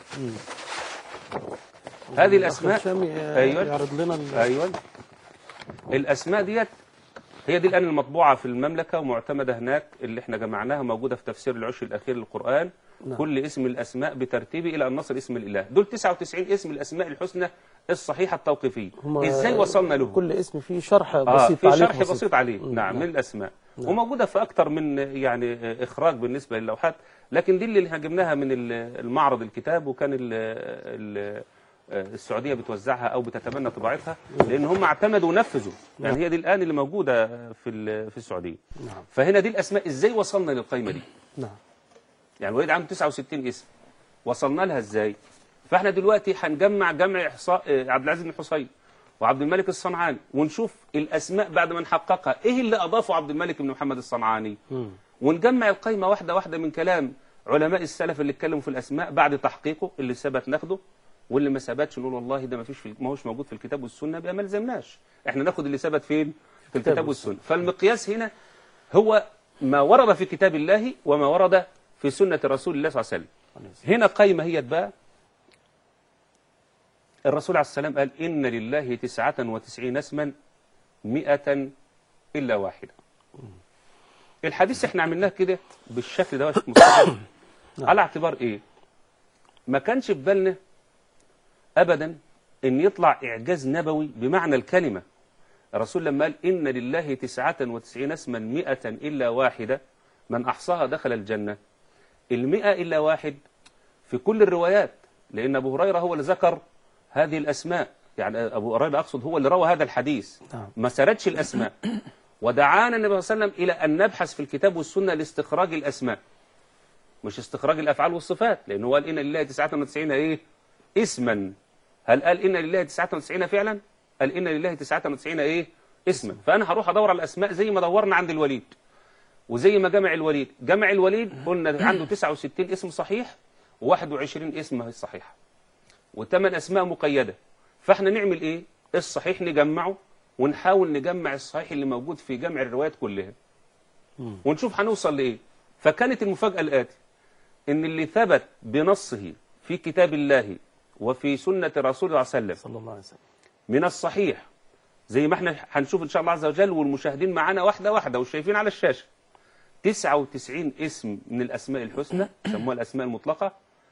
هذه الأسماء أخ هشام ي- أيوة. يعرض لنا ال- ايوه الاسماء ديت هي دي الان المطبوعه في المملكه ومعتمده هناك اللي احنا جمعناها موجوده في تفسير العشر الاخير للقران نعم. كل اسم الاسماء بترتيبه الى ان نصل اسم الاله دول 99 اسم الاسماء الحسنى الصحيحه التوقيفيه هما ازاي وصلنا له كل اسم فيه شرح آه بسيط في تعليق شرح بسيط, عليه مم. نعم من الاسماء وموجوده في اكتر من يعني آه، اخراج بالنسبه للوحات لكن دي اللي جبناها من ال- المعرض الكتاب وكان ال ال آه، السعوديه بتوزعها او بتتبنى طباعتها لان هم اعتمدوا ونفذوا يعني هي دي الان اللي موجوده في ال- في السعوديه نعم فهنا دي الاسماء ازاي وصلنا للقائمه دي نعم يعني الوليد عنده 69 اسم وصلنا لها ازاي فاحنا دلوقتي هنجمع جمع إحصاء آه، عبد العزيز بن حصين وعبد الملك الصنعاني ونشوف الاسماء بعد ما نحققها ايه اللي اضافه عبد الملك بن محمد الصنعاني مم. ونجمع القائمه واحده واحده من كلام علماء السلف اللي اتكلموا في الاسماء بعد تحقيقه اللي ثبت ناخده واللي ما ثبتش نقول والله ده ما فيش في ما هوش موجود في الكتاب والسنه بقى ما لزمناش احنا ناخد اللي ثبت فين في الكتاب والسنه فالمقياس هنا هو ما ورد في كتاب الله وما ورد في سنه رسول الله صلى الله عليه وسلم هنا قائمه هي بقى الرسول عليه السلام قال إن لله تسعة وتسعين اسما مئة إلا واحدة الحديث احنا عملناه كده بالشكل ده يا شيخ مصطفى على اعتبار ايه ما كانش في بالنا ابدا ان يطلع اعجاز نبوي بمعنى الكلمه الرسول لما قال ان لله تسعة وتسعين اسما مئة الا واحده من احصاها دخل الجنه المئة الا واحد في كل الروايات لان ابو هريره هو اللي ذكر هذه الاسماء يعني ابو هريره اقصد هو اللي روى هذا الحديث نعم. ما سردش الاسماء ودعانا النبي صلى الله عليه وسلم الى ان نبحث في الكتاب والسنه لاستخراج الاسماء مش استخراج الافعال والصفات لانه قال ان لله 99 ايه اسما هل قال ان لله 99 فعلا قال ان لله 99 ايه اسما فانا هروح ادور على الاسماء زي ما دورنا عند الوليد وزي ما جمع الوليد جمع الوليد قلنا عنده 69 اسم صحيح و21 اسم صحيح وثمان اسماء مقيده فاحنا نعمل ايه الصحيح نجمعه ونحاول نجمع الصحيح اللي موجود في جمع الروايات كلها مم. ونشوف هنوصل لايه فكانت المفاجاه الاتي ان اللي ثبت بنصه في كتاب الله وفي سنه رسول الله صلى الله عليه وسلم صلى الله عليه وسلم من الصحيح زي ما احنا هنشوف ان شاء الله عز وجل والمشاهدين معانا واحده واحده والشايفين على الشاشه 99 اسم من الاسماء الحسنى سموها الاسماء المطلقه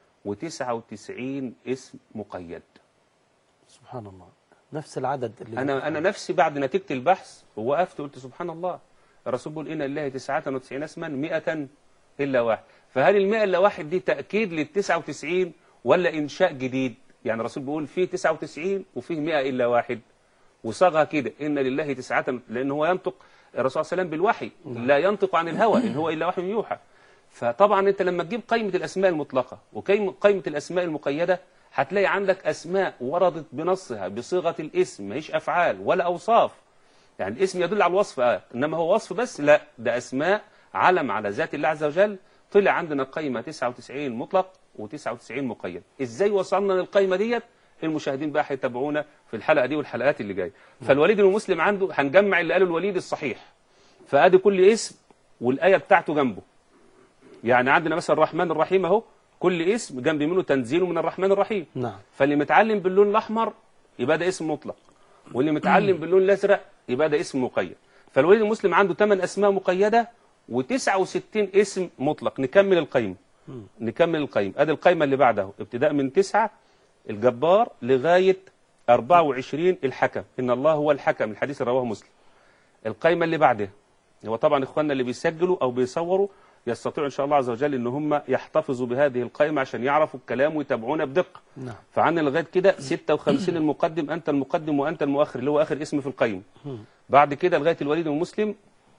و99 اسم مقيد سبحان الله نفس العدد اللي انا انا نفسي بعد نتيجه البحث وقفت قلت سبحان الله الرسول بيقول ان لله 99 اسما 100 الا واحد فهل ال 100 الا واحد دي تاكيد لل 99 ولا انشاء جديد يعني الرسول بيقول فيه 99 وفيه 100 الا واحد وصاغها كده ان لله تسعة لان هو ينطق الرسول صلى الله عليه وسلم بالوحي لا ينطق عن الهوى ان هو الا وحي يوحى فطبعا انت لما تجيب قائمه الاسماء المطلقه وقائمه الاسماء المقيده هتلاقي عندك اسماء وردت بنصها بصيغه الاسم ماهيش افعال ولا اوصاف يعني الاسم يدل على الوصف آه. انما هو وصف بس لا ده اسماء علم على ذات الله عز وجل طلع عندنا قائمه 99 مطلق و99 مقيد ازاي وصلنا للقائمه ديت المشاهدين بقى هيتابعونا في الحلقه دي والحلقات اللي جايه فالوليد المسلم عنده هنجمع اللي قاله الوليد الصحيح فادي كل اسم والايه بتاعته جنبه يعني عندنا مثلا الرحمن الرحيم اهو كل اسم جنب منه تنزيل من الرحمن الرحيم نعم فاللي متعلم باللون الاحمر يبقى ده اسم مطلق واللي متعلم باللون الازرق يبقى ده اسم مقيد فالوليد المسلم عنده 8 اسماء مقيده و69 اسم مطلق نكمل القائمه نكمل القائمه ادي القائمه اللي بعده ابتداء من تسعة الجبار لغايه 24 الحكم ان الله هو الحكم الحديث اللي رواه مسلم القائمه اللي بعدها هو طبعا اخواننا اللي بيسجلوا او بيصوروا يستطيعوا ان شاء الله عز وجل ان هم يحتفظوا بهذه القائمه عشان يعرفوا الكلام ويتابعونا بدقه نعم فعندنا لغايه كده 56 المقدم انت المقدم وانت المؤخر اللي هو اخر اسم في القائمه بعد كده لغايه الوليد بن مسلم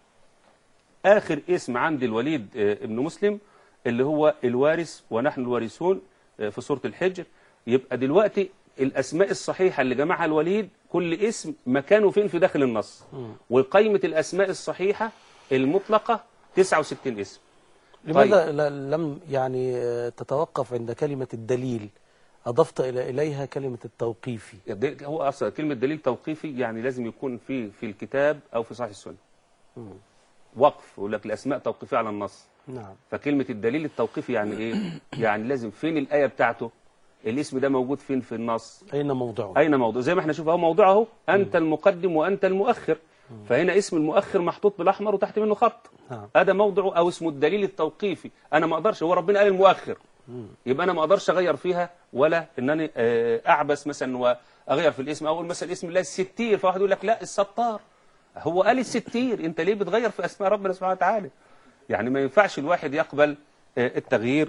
اخر اسم عند الوليد آه، ابن مسلم اللي هو الوارث ونحن الوارثون آه، في سوره الحجر يبقى دلوقتي الاسماء الصحيحه اللي جمعها الوليد كل اسم مكانه فين في داخل النص وقائمه الاسماء الصحيحه المطلقه 69 اسم لماذا ل- لم يعني آه، تتوقف عند كلمة الدليل أضفت إلى إليها كلمة التوقيفي ده- هو اصلا كلمه دليل توقيفي يعني لازم يكون في في الكتاب او في صحيح السنه وقف يقول لك الاسماء توقيفيه على النص نعم فكلمه الدليل التوقيفي يعني ايه يعني لازم فين الايه بتاعته الاسم ده موجود فين في النص أين موضعه اين موضوع زي ما احنا شوف اهو موضوعه اهو انت المقدم وانت المؤخر فهنا اسم المؤخر محطوط بالاحمر وتحت منه خط نعم هذا موضعه او اسمه الدليل التوقيفي انا ما اقدرش هو ربنا قال المؤخر يبقى انا ما اقدرش اغير فيها ولا انني آه، اعبس مثلا واغير في الاسم اقول مثلا اسم الله الستير فواحد يقول لك لا الستار هو قال الستير انت ليه بتغير في اسماء ربنا سبحانه وتعالى يعني ما ينفعش الواحد يقبل آه، التغيير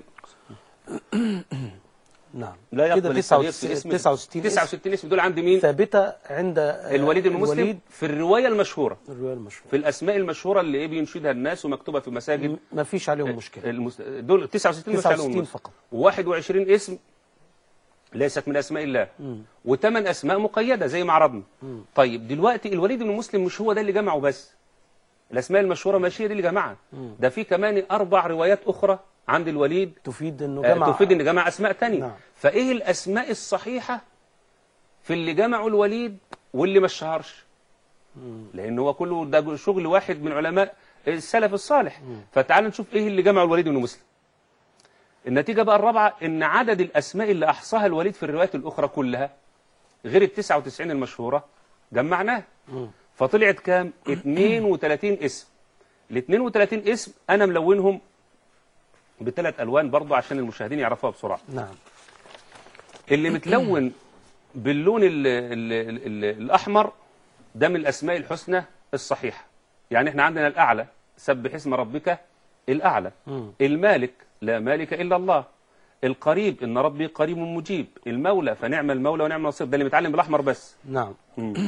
نعم لا كده يقبل التغيير في اسم 69 اسم 69 اسم دول عند مين ثابتة عند آه، الوليد المسلم الوليد في الروايه المشهوره الرواية المشهورة في الاسماء المشهوره اللي ايه بينشدها الناس ومكتوبه في مساجد ما فيش عليهم مشكلة المس... دول 69 مش عليهم 69 نص. فقط و21 اسم ليست من اسماء الله وثمان اسماء مقيده زي ما عرضنا طيب دلوقتي الوليد بن مسلم مش هو ده اللي جمعه بس الاسماء المشهوره ماشيه دي اللي جمعها ده في كمان اربع روايات اخرى عند الوليد تفيد انه آه، جمع تفيد ان جمع اسماء تانية نعم. فايه الاسماء الصحيحه في اللي جمعوا الوليد واللي ما اشتهرش لان هو كله ده شغل واحد من علماء السلف الصالح فتعال نشوف ايه اللي جمعه الوليد بن مسلم النتيجه بقى الرابعه ان عدد الاسماء اللي احصاها الوليد في الروايات الاخرى كلها غير ال 99 المشهوره جمعناها فطلعت كام 32 اسم ال 32 اسم انا ملونهم بثلاث الوان برضه عشان المشاهدين يعرفوها بسرعه نعم اللي متلون باللون ال ال ال ال الاحمر ده من الاسماء الحسنى الصحيحه يعني احنا عندنا الاعلى سبح اسم ربك الاعلى مم. المالك لا مالك الا الله القريب ان ربي قريب مجيب المولى فنعم المولى ونعم النصير ده اللي متعلم بالاحمر بس نعم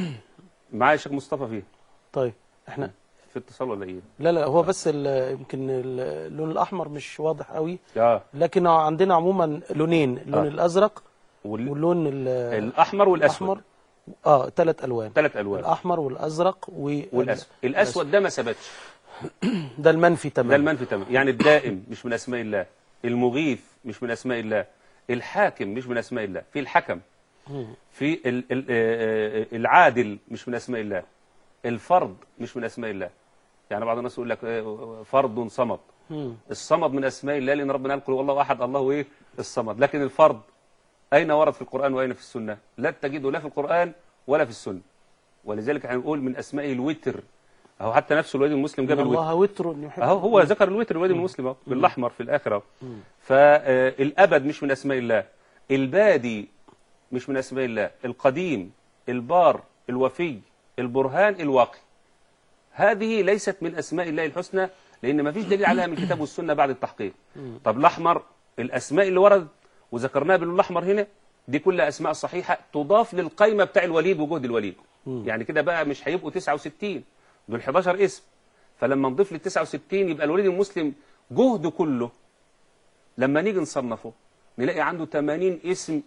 معايا يا شيخ مصطفى فيه طيب احنا في اتصال ولا ايه لا لا هو بس ال- يمكن ال- اللون الاحمر مش واضح قوي اه لكن عندنا عموما لونين اللون آه. الازرق وال... واللون ال- الاحمر والاسود الاحمر اه ثلاث الوان ثلاث الوان الاحمر والازرق وال- والاسود الاسود ده ما ثبتش ده المنفي تماما ده المنفي تمام يعني الدائم مش من اسماء الله المغيث مش من اسماء الله الحاكم مش من اسماء الله في الحكم في ال ال آه، آه، العادل مش من اسماء الله الفرد مش من اسماء الله يعني بعض الناس يقول لك آه، فرد صمد مم. الصمد من اسماء الله لان ربنا قال قل هو الله احد الله ايه الصمد لكن الفرد اين ورد في القران واين في السنه لا تجده لا في القران ولا في السنه ولذلك احنا بنقول من اسماء الوتر اهو حتى نفسه الوالد المسلم إن جاب الوتر الله وتر يحب اهو هو ذكر الوتر الوادي المسلم اهو بالاحمر في الاخر اهو فالابد مش من اسماء الله البادي مش من اسماء الله القديم البار الوفي البرهان الواقي هذه ليست من اسماء الله الحسنى لان ما فيش دليل عليها من الكتاب والسنه بعد التحقيق طب الاحمر الاسماء اللي وردت وذكرناها باللون الاحمر هنا دي كلها اسماء صحيحه تضاف للقائمه بتاع الوليد وجهد الوليد يعني كده بقى مش هيبقوا 69 دول 11 اسم فلما نضيف لل 69 يبقى الوليد المسلم جهده كله لما نيجي نصنفه نلاقي عنده 80 اسم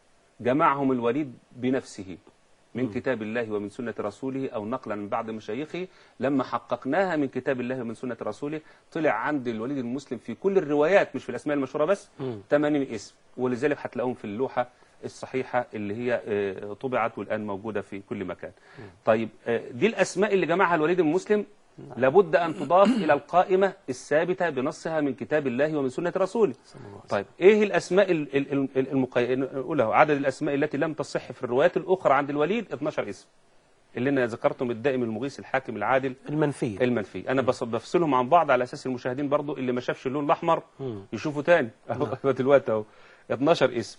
جمعهم الوليد بنفسه من كتاب الله ومن سنة رسوله أو نقلا من بعض مشايخه لما حققناها من كتاب الله ومن سنة رسوله طلع عند الوليد المسلم في كل الروايات مش في الأسماء المشهورة بس 80 اسم ولذلك هتلاقوهم في اللوحة الصحيحة اللي هي آه، طبعت والآن موجودة في كل مكان طيب آه، دي الأسماء اللي جمعها الوليد المسلم لابد أن تضاف إلى القائمة الثابتة بنصها من كتاب الله ومن سنة رسوله طيب ايه الاسماء ال- ال- ال- المقي... نقولها عدد الاسماء التي لم تصح في الروايات الاخرى عند الوليد 12 اسم اللي انا ذكرتهم الدائم المغيث الحاكم العادل المنفية المنفي انا بص- بفصلهم عن بعض على اساس المشاهدين برضو اللي ما شافش اللون الاحمر يشوفوا تاني اهو دلوقتي اهو 12 اسم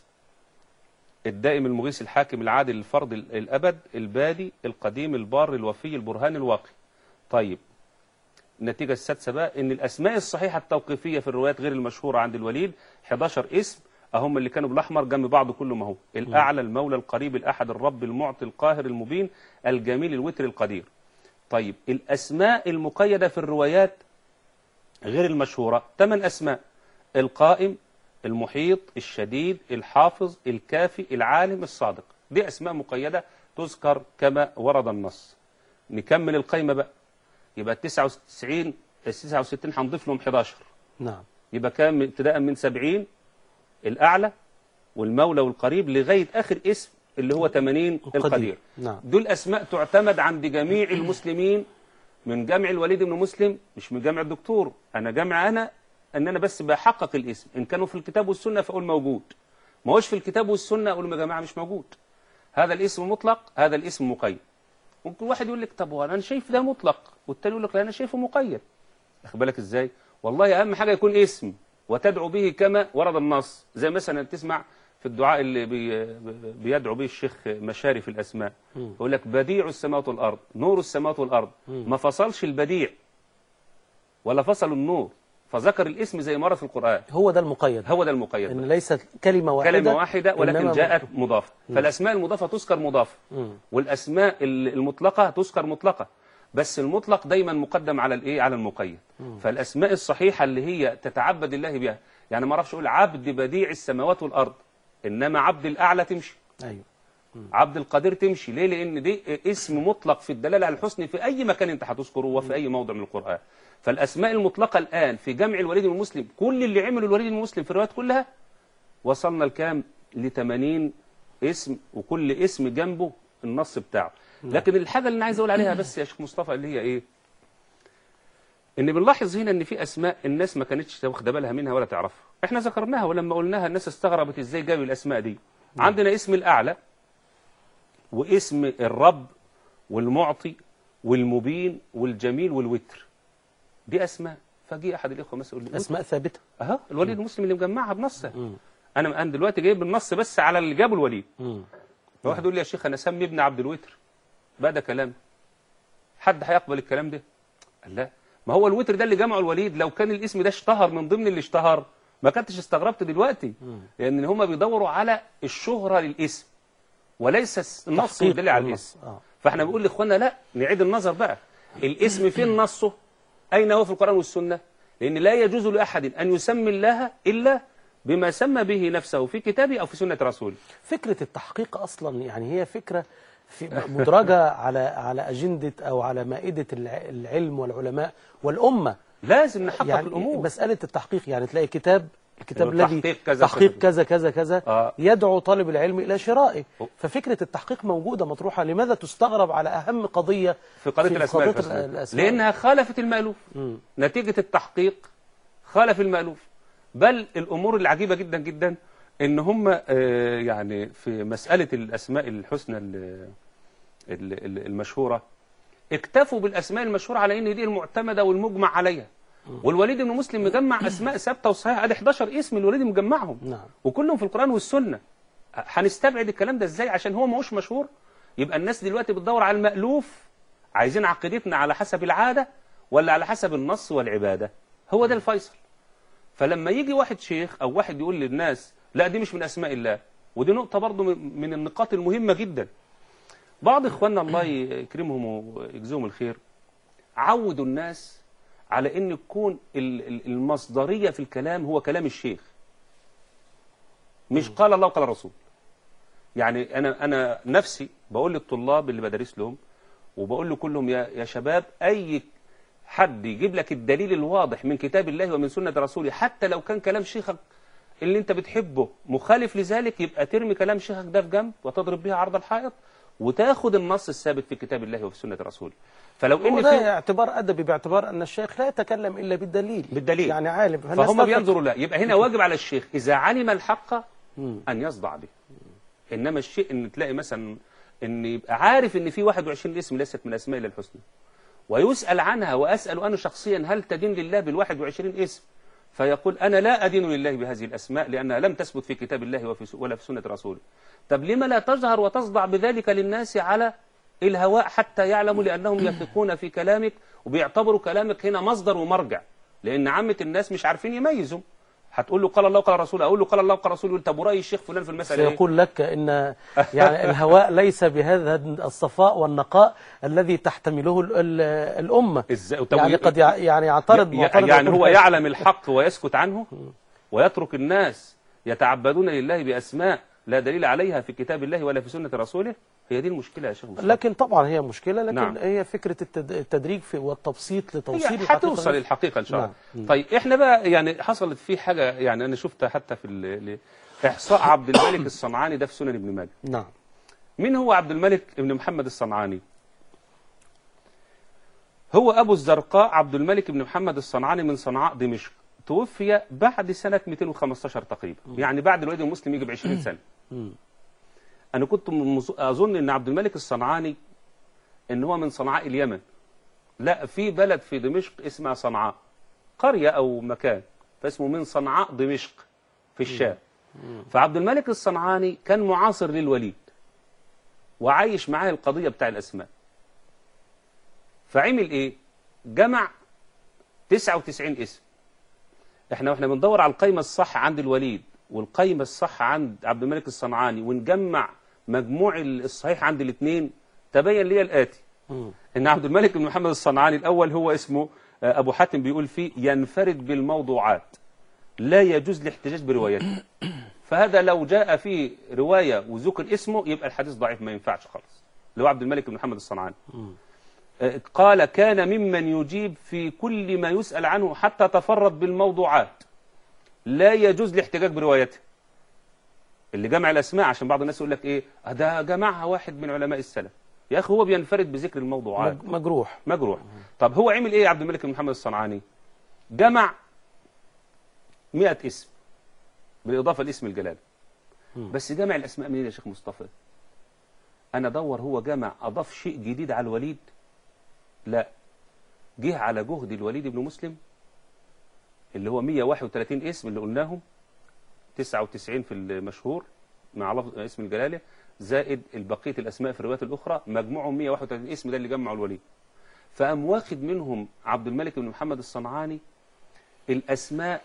الدائم المغيث الحاكم العادل الفرد ال- الابد البادي القديم البار الوفي البرهان الواقي طيب النتيجة السادسة بقى إن الأسماء الصحيحة التوقيفية في الروايات غير المشهورة عند الوليد 11 اسم أهم اللي كانوا بالأحمر جنب بعض كله ما هو الأعلى المولى القريب الأحد الرب المعطي القاهر المبين الجميل الوتر القدير طيب الأسماء المقيدة في الروايات غير المشهورة ثمان أسماء القائم المحيط الشديد الحافظ الكافي العالم الصادق دي أسماء مقيدة تذكر كما ورد النص نكمل القائمة بقى يبقى ال 99 ال 69 هنضيف لهم 11 نعم يبقى كام من- ابتداء من 70 الأعلى والمولى والقريب لغاية آخر اسم اللي هو 80 القدير. القدير نعم. دول أسماء تعتمد عند جميع المسلمين من جامع الوليد بن مسلم مش من جامع الدكتور انا جامع انا ان انا بس بحقق الاسم ان كانوا في الكتاب والسنه فاقول موجود ما هوش في الكتاب والسنه اقول لهم يا جماعه مش موجود هذا الاسم مطلق هذا الاسم مقيد ممكن واحد يقول لك طب هو انا شايف ده مطلق والتاني يقول لك لا انا شايفه مقيد واخد بالك ازاي والله اهم حاجه يكون اسم وتدعو به كما ورد النص زي مثلا تسمع في الدعاء اللي بي بيدعو به الشيخ مشاري في الاسماء يقول لك بديع السماوات والارض نور السماوات والارض ما فصلش البديع ولا فصل النور فذكر الاسم زي ما ورد في القران هو ده المقيد هو ده المقيد ان ليست كلمه واحده كلمة واحدة ولكن إنما جاءت مضافة فالأسماء المضافة تذكر مضافة مم. والأسماء ال- المطلقة تذكر مطلقة بس المطلق دايما مقدم على الايه على المقيد فالأسماء الصحيحة اللي هي تتعبد الله بها يعني ما اعرفش اقول عبد بديع السماوات والأرض إنما عبد الأعلى تمشي ايوه عبد القادر تمشي ليه لأن دي اسم مطلق في الدلالة على الحسن في أي مكان أنت هتذكره وفي أي موضع من القرآن فالأسماء المطلقة الآن في جمع الوليد بن مسلم كل اللي عملوا الوليد بن مسلم في الروايات كلها وصلنا لكام ل 80 اسم وكل اسم جنبه النص بتاعه لكن الحاجة اللي أنا عايز أقول عليها بس يا شيخ مصطفى اللي هي إيه ان بنلاحظ هنا ان في اسماء الناس ما كانتش واخده بالها منها ولا تعرفها احنا ذكرناها ولما قلناها الناس استغربت ازاي جابوا الاسماء دي عندنا اسم الاعلى واسم الرب والمعطي والمبين والجميل والوتر دي اسماء فجي احد الاخوه مثلا يقول لي اسماء ثابته اها الوليد المسلم اللي مجمعها بنصها مم. انا انا دلوقتي جايب النص بس على اللي جابه الوليد مم. فواحد يقول لي يا شيخ انا اسمي ابن عبد الوتر بقى ده كلام حد هيقبل الكلام ده قال لا ما هو الوتر ده اللي جمعه الوليد لو كان الاسم ده اشتهر من ضمن اللي اشتهر ما كنتش استغربت دلوقتي لان هم بيدوروا على الشهرة للاسم وليس النص تحقيق يدل على النص. الاسم آه. فاحنا بنقول لاخواننا لا نعيد النظر بقى الاسم فين نصه اين هو في القرآن والسنة لان لا يجوز لاحد ان يسمي الله الا بما سمى به نفسه في كتابه او في سنة رسوله فكرة التحقيق أصلا يعني هي فكرة في مدرجة على على أجندة أو على مائدة الع- العلم والعلماء والأمة لازم نحقق يعني الامور مسألة التحقيق يعني تلاقي كتاب الكتاب إنه الذي تحقيق كذا تحقيق كذا. كذا كذا كذا آه. يدعو طالب العلم إلى شرائه أوه. ففكرة التحقيق موجودة مطروحة لماذا تستغرب على أهم قضية في قضية في الأسماء قضية الحسنى الأسماء. لأنها خالفت المألوف مم. نتيجة التحقيق خالف المألوف بل الأمور العجيبة جدا جدا إن هم آه، يعني في مسألة الأسماء الحسنى ال- ال- ال- المشهورة اكتفوا بالأسماء المشهورة على إن دي المعتمدة والمجمع عليها والوليد بن مسلم مجمع أسماء ثابتة وصحيحة ادي 11 اسم الوليد مجمعهم نعم وكلهم في القرآن والسنة هنستبعد الكلام ده ازاي عشان هو ماهوش مشهور يبقى الناس دلوقتي بتدور على المألوف عايزين عقيدتنا على حسب العادة ولا على حسب النص والعبادة هو ده الفيصل فلما يجي واحد شيخ او واحد يقول للناس لا دي مش من اسماء الله ودي نقطة برضو من من النقاط المهمة جدا بعض اخواننا الله يكرمهم ويجزيهم الخير عودوا الناس على ان تكون ال- ال- المصدرية في الكلام هو كلام الشيخ مش قال الله وقال الرسول يعني انا انا نفسي بقول للطلاب اللي بدرس لهم وبقول لكلهم يا يا شباب اي حد يجيب لك الدليل الواضح من كتاب الله ومن سنة رسوله حتى لو كان كلام شيخك اللي انت بتحبه مخالف لذلك يبقى ترمي كلام شيخك ده في جنب وتضرب بها عرض الحائط وتاخد النص الثابت في كتاب الله وفي سنة رسوله فلو ان وده في اعتبار أدبي باعتبار أن الشيخ لا يتكلم إلا بالدليل بالدليل. يعني عالم فالناس فهم تترك- بينظروا لا يبقى هنا واجب على الشيخ إذا علم الحق مم. أن يصدع به إنما الشيء إن تلاقي مثلا إن يبقى عارف إن في 21 اسم ليست من أسماء الله الحسنى ويسأل عنها وأسأل أنا شخصيا هل تدين لله بال 21 اسم فيقول أنا لا أدين لله بهذه الأسماء لأنها لم تثبت في كتاب الله وفي س- ولا في سنة رسوله طب لما لا تجهر وتصدع بذلك للناس على الهواء حتى يعلموا لأنهم يثقون في كلامك وبيعتبروا كلامك هنا مصدر ومرجع لأن عامة الناس مش عارفين يميزوا هتقول له قال الله وقال رسوله أقول له قال الله وقال رسوله طب ورأي الشيخ فلان في المسألة إيه؟ سيقول لك ان يعني الهواء ليس بهذا الصفاء والنقاء الذي تحتمله ال- ال- الامه إزاي طب يعني ي- قد يع- يعني يعترض ي- معترض يعني يقول هو هذا. يعلم الحق ويسكت عنه ويترك الناس يتعبدون لله بأسماء لا دليل عليها في كتاب الله ولا في سنة رسوله هي دي المشكلة يا شيخ مصطفى لكن طبعا هي مشكله لكن نعم. هي فكره التد- التدريج في والتبسيط لتوصيل هي الحقيقة هتوصل للناس. الحقيقة إن شاء الله نعم. طيب إحنا بقى يعني حصلت في حاجة يعني أنا شفتها حتى في ال- ال- إحصاء عبد الملك الصنعاني ده في سنن ابن ماجه نعم مين هو عبد الملك ابن محمد الصنعاني هو أبو الزرقاء عبد الملك بن محمد الصنعاني من صنعاء دمشق توفي بعد سنة 215 تقريبا يعني بعد الوليد المسلم يجي ب 20 سنة مم. أنا كنت مز- أظن أن عبد الملك الصنعاني أن هو من صنعاء اليمن لا في بلد في دمشق اسمها صنعاء قرية أو مكان فاسمه من صنعاء دمشق في الشام فعبد الملك الصنعاني كان معاصر للوليد وعايش معاه القضية بتاع الأسماء فعمل إيه جمع 99 اسم احنا واحنا بندور على القايمة الصح عند الوليد والقايمة الصح عند عبد الملك الصنعاني ونجمع مجموع الصحيح عند الاثنين تبين لي الآتي مم. ان عبد الملك بن محمد الصنعاني الاول هو اسمه آه، ابو حاتم بيقول فيه ينفرد بالموضوعات لا يجوز الاحتجاج بروايته فهذا لو جاء في روايه وذكر اسمه يبقى الحديث ضعيف ما ينفعش خالص اللي هو عبد الملك بن محمد الصنعاني آه، قال كان ممن يجيب في كل ما يسأل عنه حتى تفرد بالموضوعات لا يجوز الاحتجاج بروايته اللي جمع الاسماء عشان بعض الناس يقول لك ايه آه، ده جمعها واحد من علماء السلف يا اخي هو بينفرد بذكر الموضوعات مج- مجروح مجروح طب هو عمل ايه عبد الملك بن محمد الصنعاني جمع مئة اسم بالإضافة لاسم الجلال بس جمع الأسماء منين يا شيخ مصطفى أنا دور هو جمع أضاف شيء جديد على الوليد لا جه على جهد الوليد بن مسلم اللي هو 131 اسم اللي قلناهم 99 في المشهور مع لفظ اسم الجلالة زائد البقية الأسماء في الروايات الأخرى مجموعهم 131 اسم ده اللي جمعوا الوليد فقام واخد منهم عبد الملك بن محمد الصنعاني الأسماء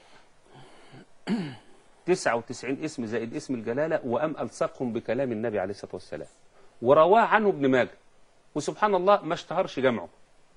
99 اسم زائد اسم الجلالة وقام ألصقهم بكلام النبي عليه الصلاة والسلام ورواه عنه ابن ماجه وسبحان الله ما اشتهرش جمعه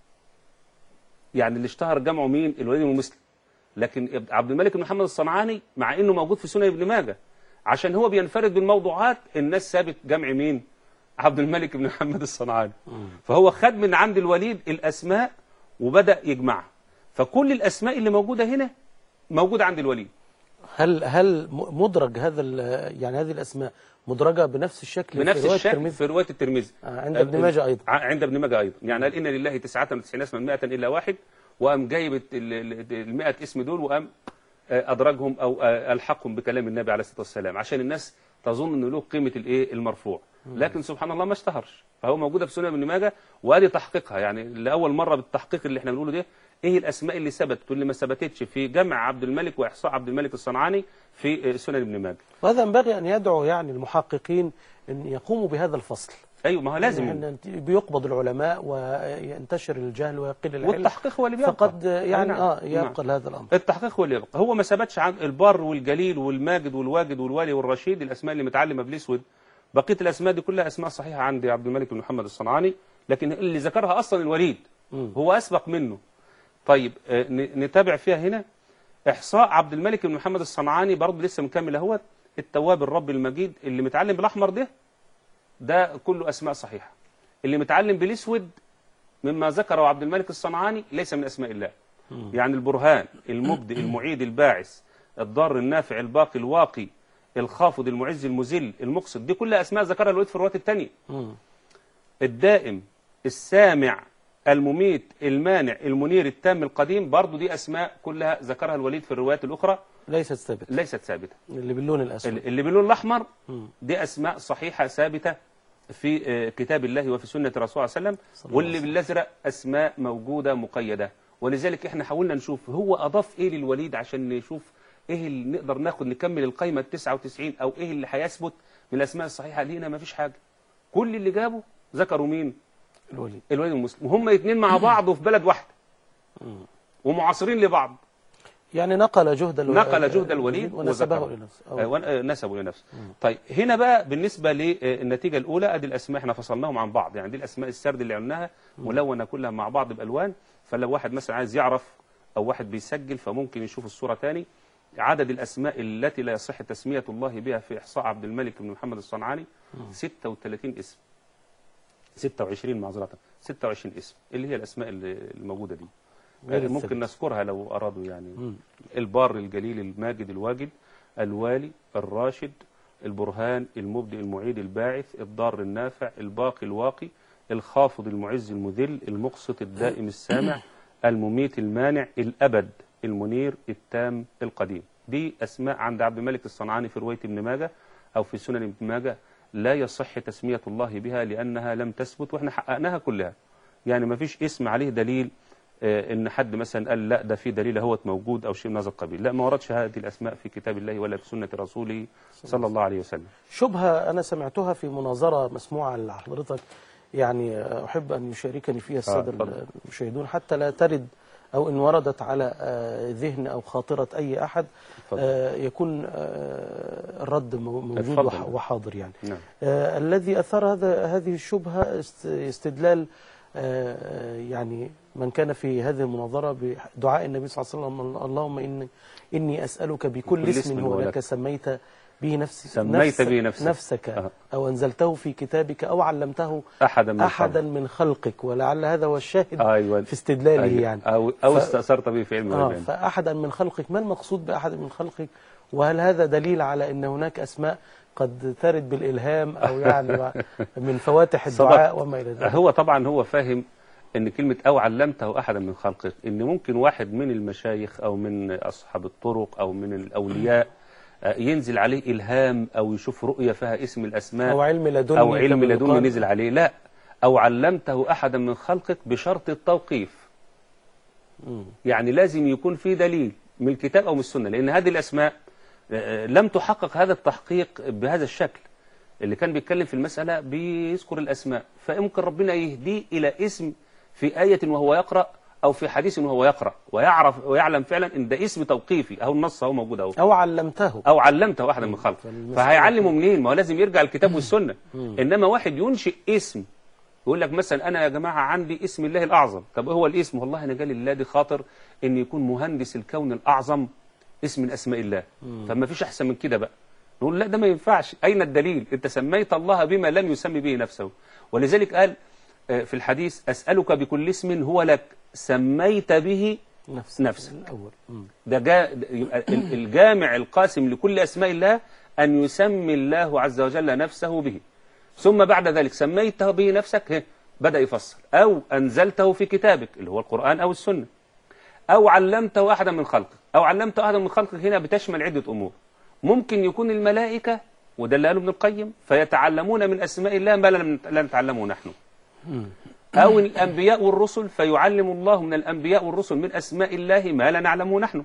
يعني اللي اشتهر جمعه مين الوليد بن مسلم لكن عبد الملك بن محمد الصنعاني مع انه موجود في سنن ابن ماجه عشان هو بينفرد بالموضوعات الناس سابت جمع مين عبد الملك بن محمد الصنعاني فهو خد من عند الوليد الاسماء وبدا يجمعها فكل الاسماء اللي موجوده هنا موجوده عند الوليد هل هل م- مدرج هذا ال- يعني هذه الاسماء مدرجه بنفس الشكل بنفس في رواية الشكل الترمذي؟ في روايه الترمذي آه، عند ابن ماجه ايضا ع- عند ابن ماجه ايضا يعني قال ان لله 99 اسما 100 الا واحد وقام جايب ال 100 اسم دول وقام آه، ادرجهم او آه، الحقهم بكلام النبي عليه الصلاه والسلام عشان الناس تظن انه له قيمه الايه المرفوع لكن سبحان الله ما اشتهرش فهو موجوده في سنن ابن ماجه وادي تحقيقها يعني لاول مره بالتحقيق اللي احنا بنقوله ده ايه الاسماء اللي ثبتت واللي ما ثبتتش في جمع عبد الملك واحصاء عبد الملك الصنعاني في آه، سنن ابن ماجه وهذا ينبغي ان يدعو يعني المحققين ان يقوموا بهذا الفصل ايوه ما هو لازم يعني أن بيقبض العلماء وينتشر الجهل ويقل العلم والتحقيق هو اللي بيبقى فقد يعني نعم. اه نعم. يبقى هذا الامر التحقيق هو اللي يبقى هو ما ثبتش عن البر والجليل والماجد والواجد والوالي والرشيد الاسماء اللي متعلمه بالاسود بقيه الاسماء دي كلها اسماء صحيحه عند عبد الملك بن محمد الصنعاني لكن اللي ذكرها اصلا الوليد هو اسبق منه طيب آه، ن- نتابع فيها هنا احصاء عبد الملك بن محمد الصنعاني برضه لسه مكمل اهوت التواب الرب المجيد اللي متعلم بالاحمر ده ده كله اسماء صحيحه اللي متعلم بالاسود مما ذكره عبد الملك الصنعاني ليس من اسماء الله يعني البرهان المبدئ المعيد الباعث الضار النافع الباقي الواقي الخافض المعز المذل المقصد دي كلها اسماء ذكرها الوقت في الروايات الثانيه مم. الدائم السامع المميت المانع المنير التام القديم برضو دي اسماء كلها ذكرها الوليد في الروايات الاخرى ليست ثابته ليست ثابته اللي باللون الاسود اللي باللون الاحمر مم. دي اسماء صحيحه ثابته في آه، كتاب الله وفي سنه الرسول صلى الله عليه صلى وسلم الله واللي عليه وسلم. بالازرق اسماء موجوده مقيده ولذلك احنا حاولنا نشوف هو اضاف ايه للوليد عشان نشوف ايه اللي نقدر ناخد نكمل القائمه ال 99 او ايه اللي هيثبت من الاسماء الصحيحه لينا ما فيش حاجه كل اللي جابوا ذكروا مين الوليد الوليد المسلم وهم الاثنين مع بعض وفي بلد واحده ومعاصرين لبعض يعني نقل جهد الوليد نقل جهد الوليد ونسبه وذكره. الى نفسه آه، أو ون- آه، نسبوا لنفسه طيب هنا بقى بالنسبة للنتيجة الأولى أدي الأسماء احنا فصلناهم عن بعض يعني دي الأسماء السرد اللي قلناها ملونة كلها مع بعض بألوان فلو واحد مثلا عايز يعرف أو واحد بيسجل فممكن يشوف الصورة تاني عدد الأسماء التي لا يصح تسمية الله بها في إحصاء عبد الملك بن محمد الصنعاني 36 اسم 26 معذرة 26 اسم اللي هي الأسماء اللي الموجودة دي غير آه، ممكن الثابت. نذكرها لو أرادوا يعني مم. البار الجليل الماجد الواجد الوالي الراشد البرهان المبدئ المعيد الباعث الضار النافع الباقي الواقي الخافض المعز المذل المقسط الدائم السامع المميت المانع الأبد المنير التام القديم دي أسماء عند عبد الملك الصنعاني في رواية ابن ماجه أو في سنن ابن ماجه لا يصح تسمية الله بها لأنها لم تثبت وإحنا حققناها كلها يعني ما فيش اسم عليه دليل آه، ان حد مثلا قال لا ده في دليل هو موجود او شيء من هذا القبيل لا ما وردش هذه الاسماء في كتاب الله ولا في سنه رسوله صلى الله عليه وسلم شبهة أنا سمعتها في مناظرة مسموعة لحضرتك يعني أحب أن يشاركني فيها السادة اتفضل. المشاهدون حتى لا ترد أو إن وردت على آه، ذهن أو خاطرة أي أحد اتفضل. آه، يكون آه، الرد مو- موجود اتفضل. وح- وحاضر يعني نعم آه، الذي أثار هذا هذه الشبهة است- استدلال آه، يعني من كان في هذه المناظرة بدعاء النبي صلى الله عليه وسلم اللهم إني, إني أسألك بكل بكل اسم اسم هو هو لك لك. سميت به نفسك سميت نفسك به نفسك. نفسك أه. أو أنزلته في كتابك أو علمته احدا من أحدا الخلق. من خلقك ولعل هذا هو الشاهد ايوه في استدلاله أيوة. يعني او او ف- استاثرت به في علم آه الغيب عندك. فأحدا من خلقك ما المقصود بأحد من خلقك وهل هذا دليل على أن هناك أسماء قد ترد بالإلهام أو يعني من فواتح صدق. الدعاء وما إلى ذلك هو طبعا هو فاهم ان كلمه او علمته احدا من خلقك ان ممكن واحد من المشايخ او من اصحاب الطرق او من الاولياء آه، ينزل عليه الهام او يشوف رؤيه فيها اسم الاسماء أو علم لدني او علم كما لدني يقال. نزل عليه لا او علمته احدا من خلقك بشرط التوقيف مم. يعني لازم يكون في دليل من الكتاب او من السنه لان هذه الاسماء آه، لم تحقق هذا التحقيق بهذا الشكل اللي كان بيتكلم في المساله بيذكر الاسماء فيمكن ربنا يهديه الى اسم في ايه وهو يقرا او في حديث وهو يقرا ويعرف ويعلم فعلا ان ده اسم توقيفي اهو النص اهو موجود اهو أو علمته او علمته احدا من خلقه فالمسألة فهيعلمه منين ما هو لازم يرجع الكتاب والسنه انما واحد ينشئ اسم يقول لك مثلا انا يا جماعه عندي اسم الله الاعظم طب إيه هو الاسم والله انا جالي الله دي خاطر ان يكون مهندس الكون الاعظم اسم من اسماء الله فما فيش احسن من كده بقى نقول لا ده ما ينفعش اين الدليل انت سميت الله بما لم يسمي به نفسه ولذلك قال آه، في الحديث اسالك بكل اسم هو لك سميت به نفسك, نفسك. الأول مم. ده جا يبقى ال- الجامع القاسم لكل أسماء الله أن يسمي الله عز وجل نفسه به ثم بعد ذلك سميته به نفسك هه، بدأ يفسر أو أنزلته في كتابك اللي هو القرآن أو السنة أو علمته أحدا من خلقك أو علمته أحدا من خلقك هنا بتشمل عدة أمور ممكن يكون الملائكة وده اللي قاله ابن القيم فيتعلمون من أسماء الله ما لم لا نتعلمه نحن أو الأنبياء والرسل فيعلم الله من الأنبياء والرسل من أسماء الله ما لا نعلمه نحن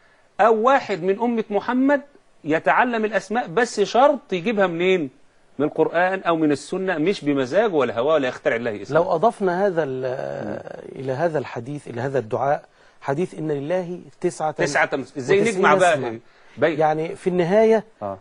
أو واحد من أمة محمد يتعلم الأسماء بس شرط يجيبها منين من القرآن أو من السنة مش بمزاجه ولا هواه ولا يخترع الله اسمه لو أضفنا هذا ال- إلى هذا الحديث إلى هذا الدعاء حديث إن لله تسعة تسعة مس- ازاي وتسعين نجمع بقى اسما. بين يعني في النهاية آه.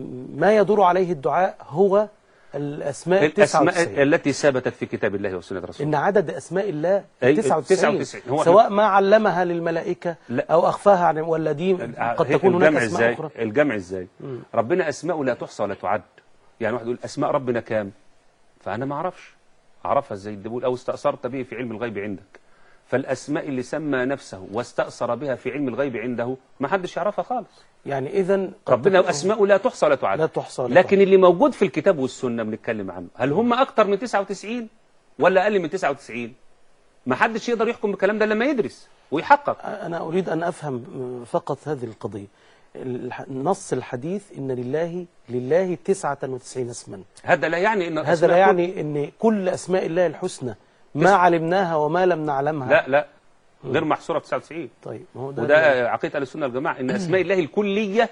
ما يدور عليه الدعاء هو الأسماء التسعة الأسماء وتسعين التي ثبتت في كتاب الله وسنة رسوله إن عدد أسماء الله أي 99 99. هو سواء ما علمها للملائكة لا. أو أخفاها عن ولا دي قد هي تكون هناك الجمع أسماء ازاي أخرى الجمع ازاي ربنا اسماءه لا تحصى ولا تعد يعني واحد يقول اسماء ربنا كام فانا ما اعرفش اعرفها ازاي ده بيقول او استاثرت به في علم الغيب عندك فالاسماء اللي سمى نفسه واستاثر بها في علم الغيب عنده ما حدش يعرفها خالص يعني إذا ربنا اسماءه لا تحصى ولا تعد لا تحصى ولا لكن اللي موجود في الكتاب والسنه بنتكلم عنه هل هم اكتر من 99 ولا اقل من 99 ما حدش يقدر يحكم بالكلام ده لما يدرس ويحقق أنا أريد أن أفهم فقط هذه القضية الح- نص الحديث إن لله لله تسعة وتسعين اسما هذا لا يعني ان هذا الأسماء لا كل- يعني أن كل أسماء الله الحسنى ما علمناها وما لم نعلمها لا لا غير محصوره في 99 طيب ما هو ده وده عقيده اهل السنه والجماعه ان اسماء الله الكليه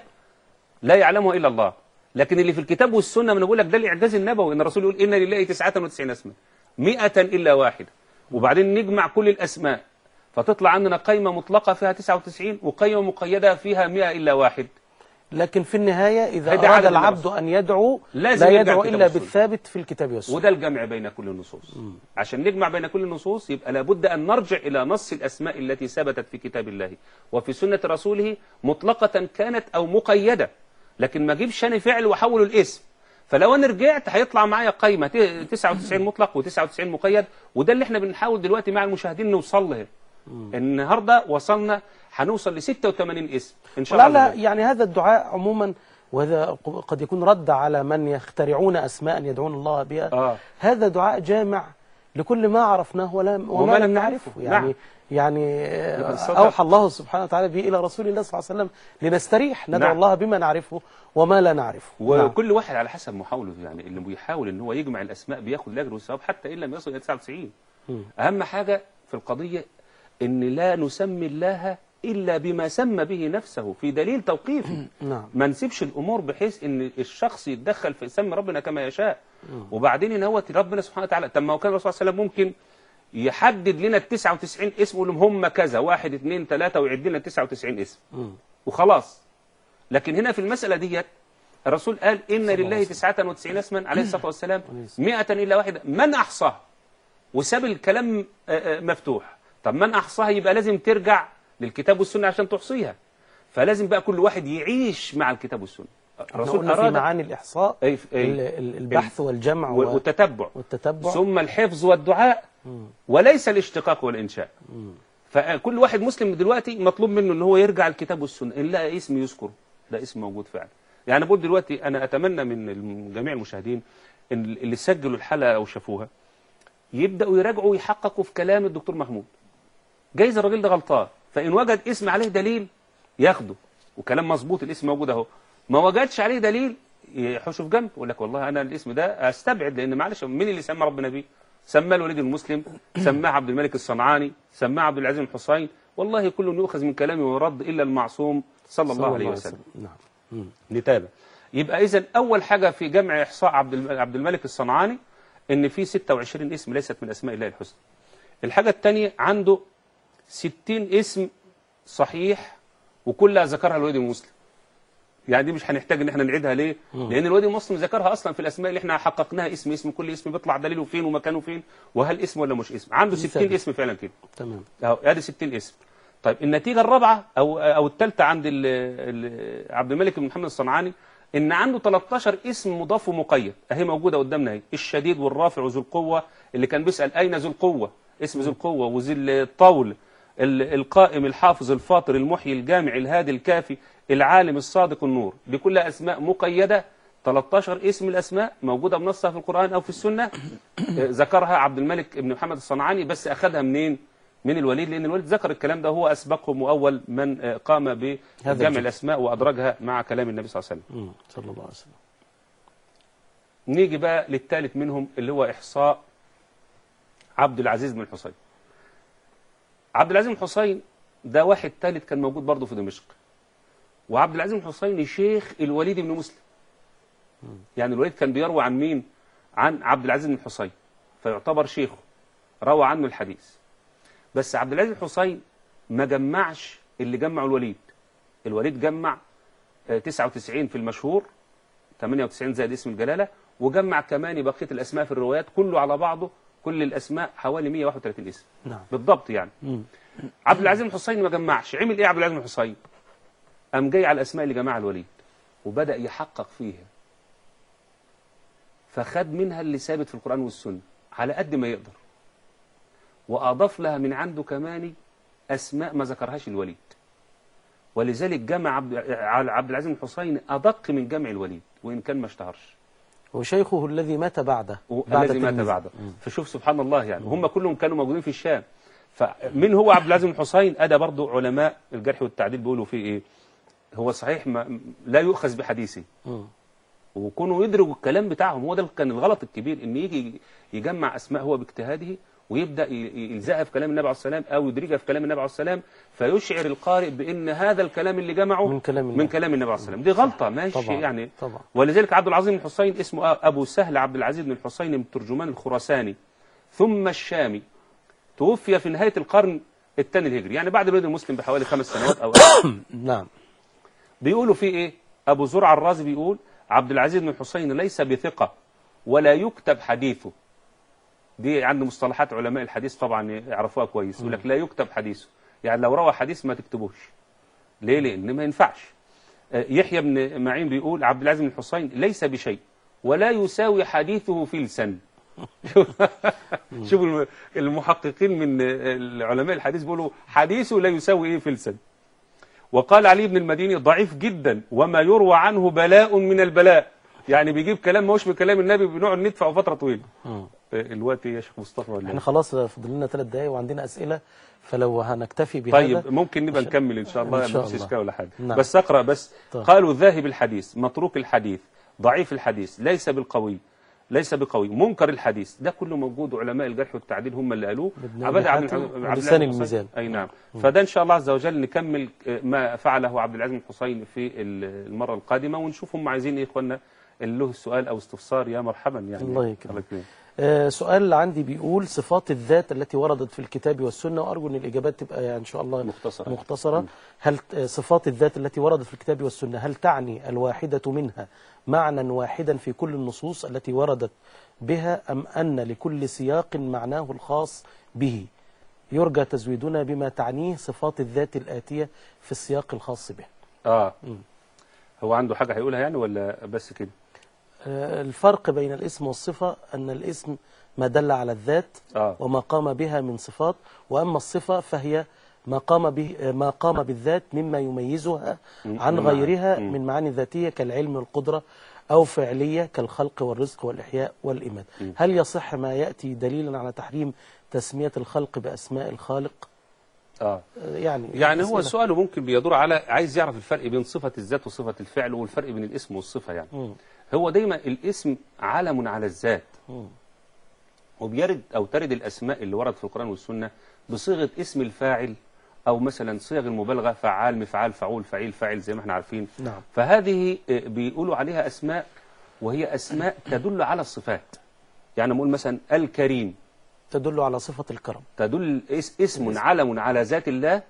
لا يعلمها الا الله لكن اللي في الكتاب والسنه من بقول لك ده الاعجاز النبوي ان الرسول يقول ان لله 99 اسما 100 الا واحده وبعدين نجمع كل الاسماء فتطلع عندنا قائمه مطلقه فيها 99 وقائمه مقيده فيها 100 الا واحد لكن في النهاية إذا هيدا أراد عدد العبد الرسول. أن يدعو لازم لا يرجع يدعو الكتاب إلا والسنة. بالثابت في الكتاب والسنة وده الجمع بين كل النصوص عشان نجمع بين كل النصوص يبقى لابد أن نرجع إلى نص الأسماء التي ثبتت في كتاب الله وفي سنة رسوله مطلقة كانت أو مقيدة لكن ما اجيبش أنا فعل وأحوله الاسم فلو أنا رجعت هيطلع معايا قايمة ت- 99 مطلق و99 مقيد وده اللي احنا بنحاول دلوقتي مع المشاهدين نوصل له النهارده وصلنا هنوصل ل 86 اسم ان شاء لا الله لا يعني هذا الدعاء عموما وهذا قد يكون رد على من يخترعون أسماء يدعون الله بها آه. هذا دعاء جامع لكل ما عرفناه ولا وما, وما لم لم نعرفه نعرفه. يعني نعم. يعني آه، صدق. أوحى الله سبحانه وتعالى به إلى رسول الله صلى الله عليه وسلم لنستريح ندعو نعم. الله بما نعرفه وما لا نعرفه نعم. وكل واحد على حسب محاولته يعني اللي بيحاول ان هو يجمع الاسماء بياخد الاجر والثواب حتى ان لم يصل الى 99 مم. اهم حاجه في القضيه ان لا نسمي الله الا بما سمى به نفسه في دليل توقيفي نعم ما نسيبش الامور بحيث ان الشخص يتدخل في سم ربنا كما يشاء وبعدين ان هو ربنا سبحانه وتعالى طب ما هو كان الرسول صلى الله عليه وسلم ممكن يحدد لنا ال 99 اسم ويقول لهم هم كذا واحد اثنين ثلاثه ويعد لنا 99 اسم مم. وخلاص لكن هنا في المسألة ديت الرسول قال إن الله لله عليه تسعة وتسعين اسما عليه الصلاة والسلام عليه الصلاة مئة إلا واحدة من أحصاها وساب الكلام آه، آه، مفتوح طب من أحصاها يبقى لازم ترجع للكتاب والسنة عشان تحصيها فلازم بقى كل واحد يعيش مع الكتاب والسنة احنا الرسول قلنا في أراد معاني الإحصاء أي أي ال- ال- البحث والجمع و- و- والتتبع والتتبع ثم الحفظ والدعاء وليس الاشتقاق والإنشاء فكل واحد مسلم دلوقتي مطلوب منه ان هو يرجع الكتاب والسنه ان لقى اسم يذكره ده اسم موجود فعلا يعني بقول دلوقتي انا اتمنى من الم- جميع المشاهدين ان اللي سجلوا الحلقه او شافوها يبداوا يراجعوا ويحققوا في كلام الدكتور محمود جايز الراجل ده غلطان فان وجد اسم عليه دليل ياخده وكلام مظبوط الاسم موجود اهو ما وجدش عليه دليل يحوشه في جنب يقول لك والله انا الاسم ده استبعد لان معلش مين اللي سمى ربنا بيه سماه الوليد المسلم سماه عبد الملك الصنعاني سماه عبد العزيز بن حسين والله كل يؤخذ من كلامه ويرد الا المعصوم صلى الله عليه وسلم نعم مم. نتابع يبقى اذا اول حاجه في جمع احصاء عبد الم- عبد الملك الصنعاني ان في 26 اسم ليست من اسماء الله الحسنى الحاجه الثانيه عنده 60 اسم صحيح وكلها ذكرها الوليد المسلم يعني دي مش هنحتاج ان احنا نعيدها ليه لان الوادي المسلم ذكرها اصلا في الاسماء اللي احنا حققناها اسم اسم كل اسم بيطلع دليله فين ومكانه فين وهل اسم ولا مش اسم عنده دي 60 ثابت. اسم فعلا كده تمام اهو ادي 60 اسم طيب النتيجه الرابعه او او الثالثه عند ال ال عبد الملك بن محمد الصنعاني ان عنده 13 اسم مضاف ومقيد اهي موجوده قدامنا اهي الشديد والرافع وذو القوه اللي كان بيسال اين ذو القوه اسم ذو القوه وذي الطول ال- القائم الحافظ الفاطر المحيي الجامع الهادي الكافي العالم الصادق النور دي كلها اسماء مقيده 13 اسم الاسماء موجوده بنصها في القران او في السنه آه، ذكرها عبد الملك بن محمد الصنعاني بس اخذها منين من الوليد لان الوليد ذكر الكلام ده هو اسبقهم واول من آه، قام هذا بجمع الجزء. الاسماء وادرجها مع كلام النبي صلى الله عليه وسلم مم. صلى الله عليه وسلم نيجي بقى للثالث منهم اللي هو إحصاء عبد العزيز بن الحسين عبد العزيز بن الحسين ده واحد ثالث كان موجود برضه في دمشق وعبد العزيز بن الحسين شيخ الوليد بن مسلم يعني الوليد كان بيروي عن مين عن عبد العزيز بن الحسين فيعتبر شيخه روى عنه الحديث بس عبد العزيز بن الحسين ما جمعش اللي جمعه الوليد الوليد جمع آه، 99 في المشهور 98 زائد اسم الجلالة وجمع كمان بقية الأسماء في الروايات كله على بعضه كل الأسماء حوالي 131 اسم نعم بالضبط يعني مم. عبد العزيز بن حسين ما جمعش عمل ايه عبد العزيز بن حسين قام جاي على الاسماء اللي جمعها الوليد وبدا يحقق فيها فخد منها اللي ثابت في القران والسنه على قد ما يقدر واضاف لها من عنده كمان اسماء ما ذكرهاش الوليد ولذلك جمع عبد عبد العزيز بن حسين ادق من جمع الوليد وان كان ما اشتهرش وشيخه الذي مات بعده الذي مات تلميذه. بعده فشوف سبحان الله يعني هم كلهم كانوا موجودين في الشام فمن هو عبد العزيز بن حسين ادى برضه علماء الجرح والتعديل بيقولوا فيه ايه هو صحيح ما لا يؤخذ بحديثه مم. وكونوا يدركوا الكلام بتاعهم هو ده كان الغلط الكبير ان يجي يجمع اسماء هو باجتهاده ويبدا ي- يلزقها في كلام النبي عليه السلام او يدرجها في كلام النبي عليه السلام فيشعر القارئ بان هذا الكلام اللي جمعه من كلام من الله. كلام النبي عليه السلام دي غلطه ماشي طبعا يعني طبعا ولذلك عبد العظيم بن حسين اسمه أبو سهل عبد العزيز بن الحسين بن ترجمان الخراساني ثم الشامي توفي في نهاية القرن الثاني الهجري يعني بعد الولد المسلم بحوالي خمس سنوات أو أقل. نعم بيقولوا فيه إيه أبو زرع الرازي بيقول عبد العزيز بن الحسين ليس بثقة ولا يكتب حديثه دي عند مصطلحات علماء الحديث طبعا يعرفوها كويس يقول لك لا يكتب حديثه يعني لو روى حديث ما تكتبوش ليه لأن ما ينفعش آه، يحيى بن معين بيقول عبد العزيز بن الحسين ليس بشيء ولا يساوي حديثه فلسا شوفوا الم- المحققين من العلماء الحديث بيقولوا حديثه لا يساوي ايه فلسا وقال علي بن المديني ضعيف جدا وما يروى عنه بلاء من البلاء يعني بيجيب كلام ما هوش من كلام النبي بنقعد ندفع فتره طويله مم. آه، الوقت إيه يا شيخ مصطفى ولا احنا إيه؟ خلاص فاضل لنا ثلاث دقايق وعندنا اسئله فلو هنكتفي بهذا طيب ممكن نبقى نكمل ان شاء الله إن شاء مفيش الله. اشكال ولا حاجه نعم. بس اقرا بس طيب. قالوا ذاهب الحديث متروك الحديث ضعيف الحديث ليس بالقوي ليس بقوي منكر الحديث ده كله موجود علماء الجرح والتعديل هم اللي قالوه ابن عبد أبي عبد حاتم العزيز- عبد ولسان العزيز الميزان. الحسين. اي نعم فده ان شاء الله عز وجل نكمل آه، ما فعله عبد العزيز الحسين في ال- المره القادمه ونشوف هم عايزين ايه يا اخوانا اللي له السؤال او استفسار يا مرحبا يعني الله يكرمك. الله يكرمك. آه سؤال عندي بيقول صفات الذات التي وردت في الكتاب والسنه وارجو ان الاجابات تبقى يعني ان شاء الله مختصرة. مختصره هل آه، صفات الذات التي وردت في الكتاب والسنه هل تعني الواحده منها معنى واحدا في كل النصوص التي وردت بها ام ان لكل سياق معناه الخاص به يرجى تزويدنا بما تعنيه صفات الذات الاتيه في السياق الخاص به اه هو عنده حاجه هيقولها يعني ولا بس كده آه، الفرق بين الاسم والصفة أن الاسم ما دل على الذات آه. وما قام بها من صفات وأما الصفة فهي ما قام به آه، ما قام بالذات مما يميزها عن من غيرها معاني. من معاني ذاتية كالعلم والقدرة أو فعلية كالخلق والرزق والإحياء والإمات هل يصح ما يأتي دليلا على تحريم تسمية الخلق بأسماء الخالق اه آه، يعني يعني هو أسئلة. سؤاله ممكن بيدور على عايز يعرف الفرق بين صفة الذات وصفة الفعل والفرق بين الاسم والصفة يعني مم. هو دايما الاسم علم على الذات مم. وبيرد أو ترد الأسماء اللي ورد في القرآن والسنة بصيغة اسم الفاعل أو مثلا صيغ المبالغة فعال مفعال فعول فعيل فاعل زي ما احنا عارفين نعم. فهذه آه، بيقولوا عليها أسماء وهي أسماء تدل على الصفات يعني نقول مثلا الكريم تدل على صفة الكرم تدل اس- اسم علم على ذات الله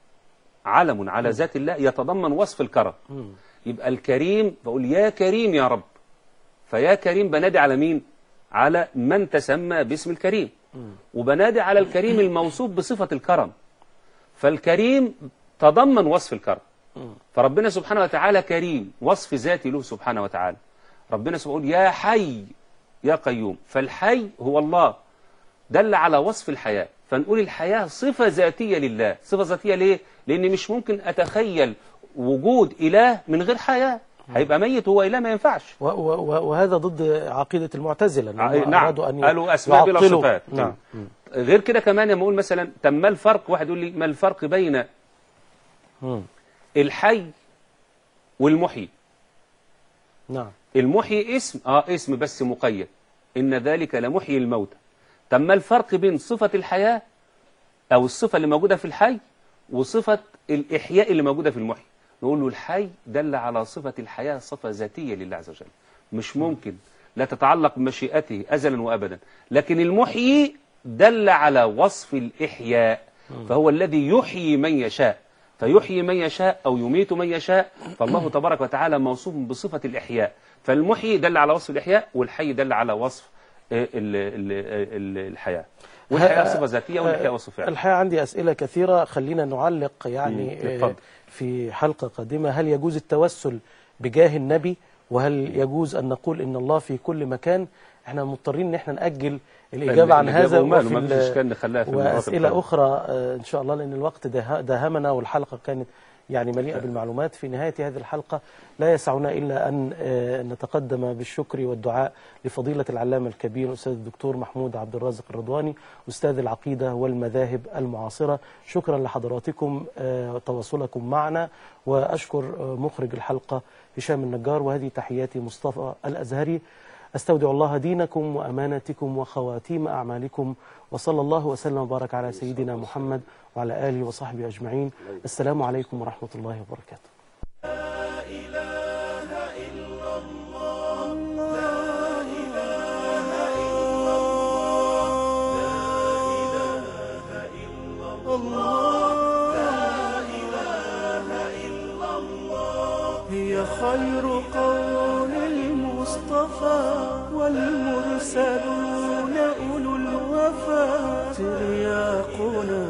علم على ذات الله يتضمن وصف الكرم مم. يبقى الكريم بقول يا كريم يا رب فيا كريم بنادي على مين على من تسمى باسم الكريم وبنادي على الكريم الموصوف بصفة الكرم فالكريم تضمن وصف الكرم فربنا سبحانه وتعالى كريم وصف ذاتي له سبحانه وتعالى ربنا سبحانه يقول يا حي يا قيوم فالحي هو الله دل على وصف الحياة فنقول الحياة صفة ذاتية لله صفة ذاتية ليه؟ لأن مش ممكن أتخيل وجود إله من غير حياة هيبقى ميت هو إله ما ينفعش و- و- و- وهذا ضد عقيدة المعتزلة إن هم ع- نعم أرادوا أن قالوا أسماء بلا يعطلوا- صفات نعم غير كده كمان لما أقول مثلا طب ما الفرق واحد يقول لي ما الفرق بين مم. الحي والمحيي نعم المحيي اسم اه اسم بس مقيد إن ذلك لمحيي الموتى طب ما الفرق بين صفة الحياة أو الصفة اللي موجودة في الحي وصفة الإحياء اللي موجودة في المحيي نقول له الحي دل على صفة الحياة صفة ذاتية لله عز وجل مش ممكن لا تتعلق بمشيئته أزلا وأبدا لكن المحيي دل على وصف الإحياء فهو الذي يحيي من يشاء فيحيي من يشاء أو يميت من يشاء فالله تبارك وتعالى موصوف بصفة الإحياء فالمحيي دل على وصف الإحياء والحي دل على وصف ال- ال- ال- الحياة والحياة صفة ذاتية والإحياء وصف فعل الحقيقة عندي أسئلة كثيرة خلينا نعلق يعني مم، آه، اتفضل. في حلقة قادمة هل يجوز التوسل بجاه النبي وهل يجوز أن نقول إن الله في كل مكان احنا مضطرين ان احنا نأجل الإجابة عن الإجابة هذا وماله، وفي ما فيش ال- إشكال نخليها في المرات وأسئلة القادمة. أخرى آه، إن شاء الله لأن الوقت ده- داهمنا والحلقة كانت يعني مليئة بالمعلومات في نهاية هذه الحلقة لا يسعنا إلا أن آه، نتقدم بالشكر والدعاء لفضيلة العلامة الكبير الأستاذ الدكتور محمود عبد الرازق الرضواني أستاذ العقيدة والمذاهب المعاصرة شكرا لحضراتكم آه، تواصلكم معنا وأشكر آه، مخرج الحلقة هشام النجار وهذه تحياتي مصطفى الأزهري أستودع الله دينكم وأمانتكم وخواتيم أعمالكم وصلى الله وسلم وبارك على سيدنا محمد وعلى آله وصحبه أجمعين السلام عليكم ورحمة الله وبركاته هي خير قول المصطفى والمرسلون أولو الوفا ترياقنا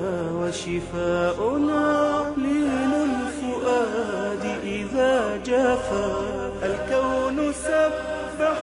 وشفاؤنا لين الفؤاد إذا جفا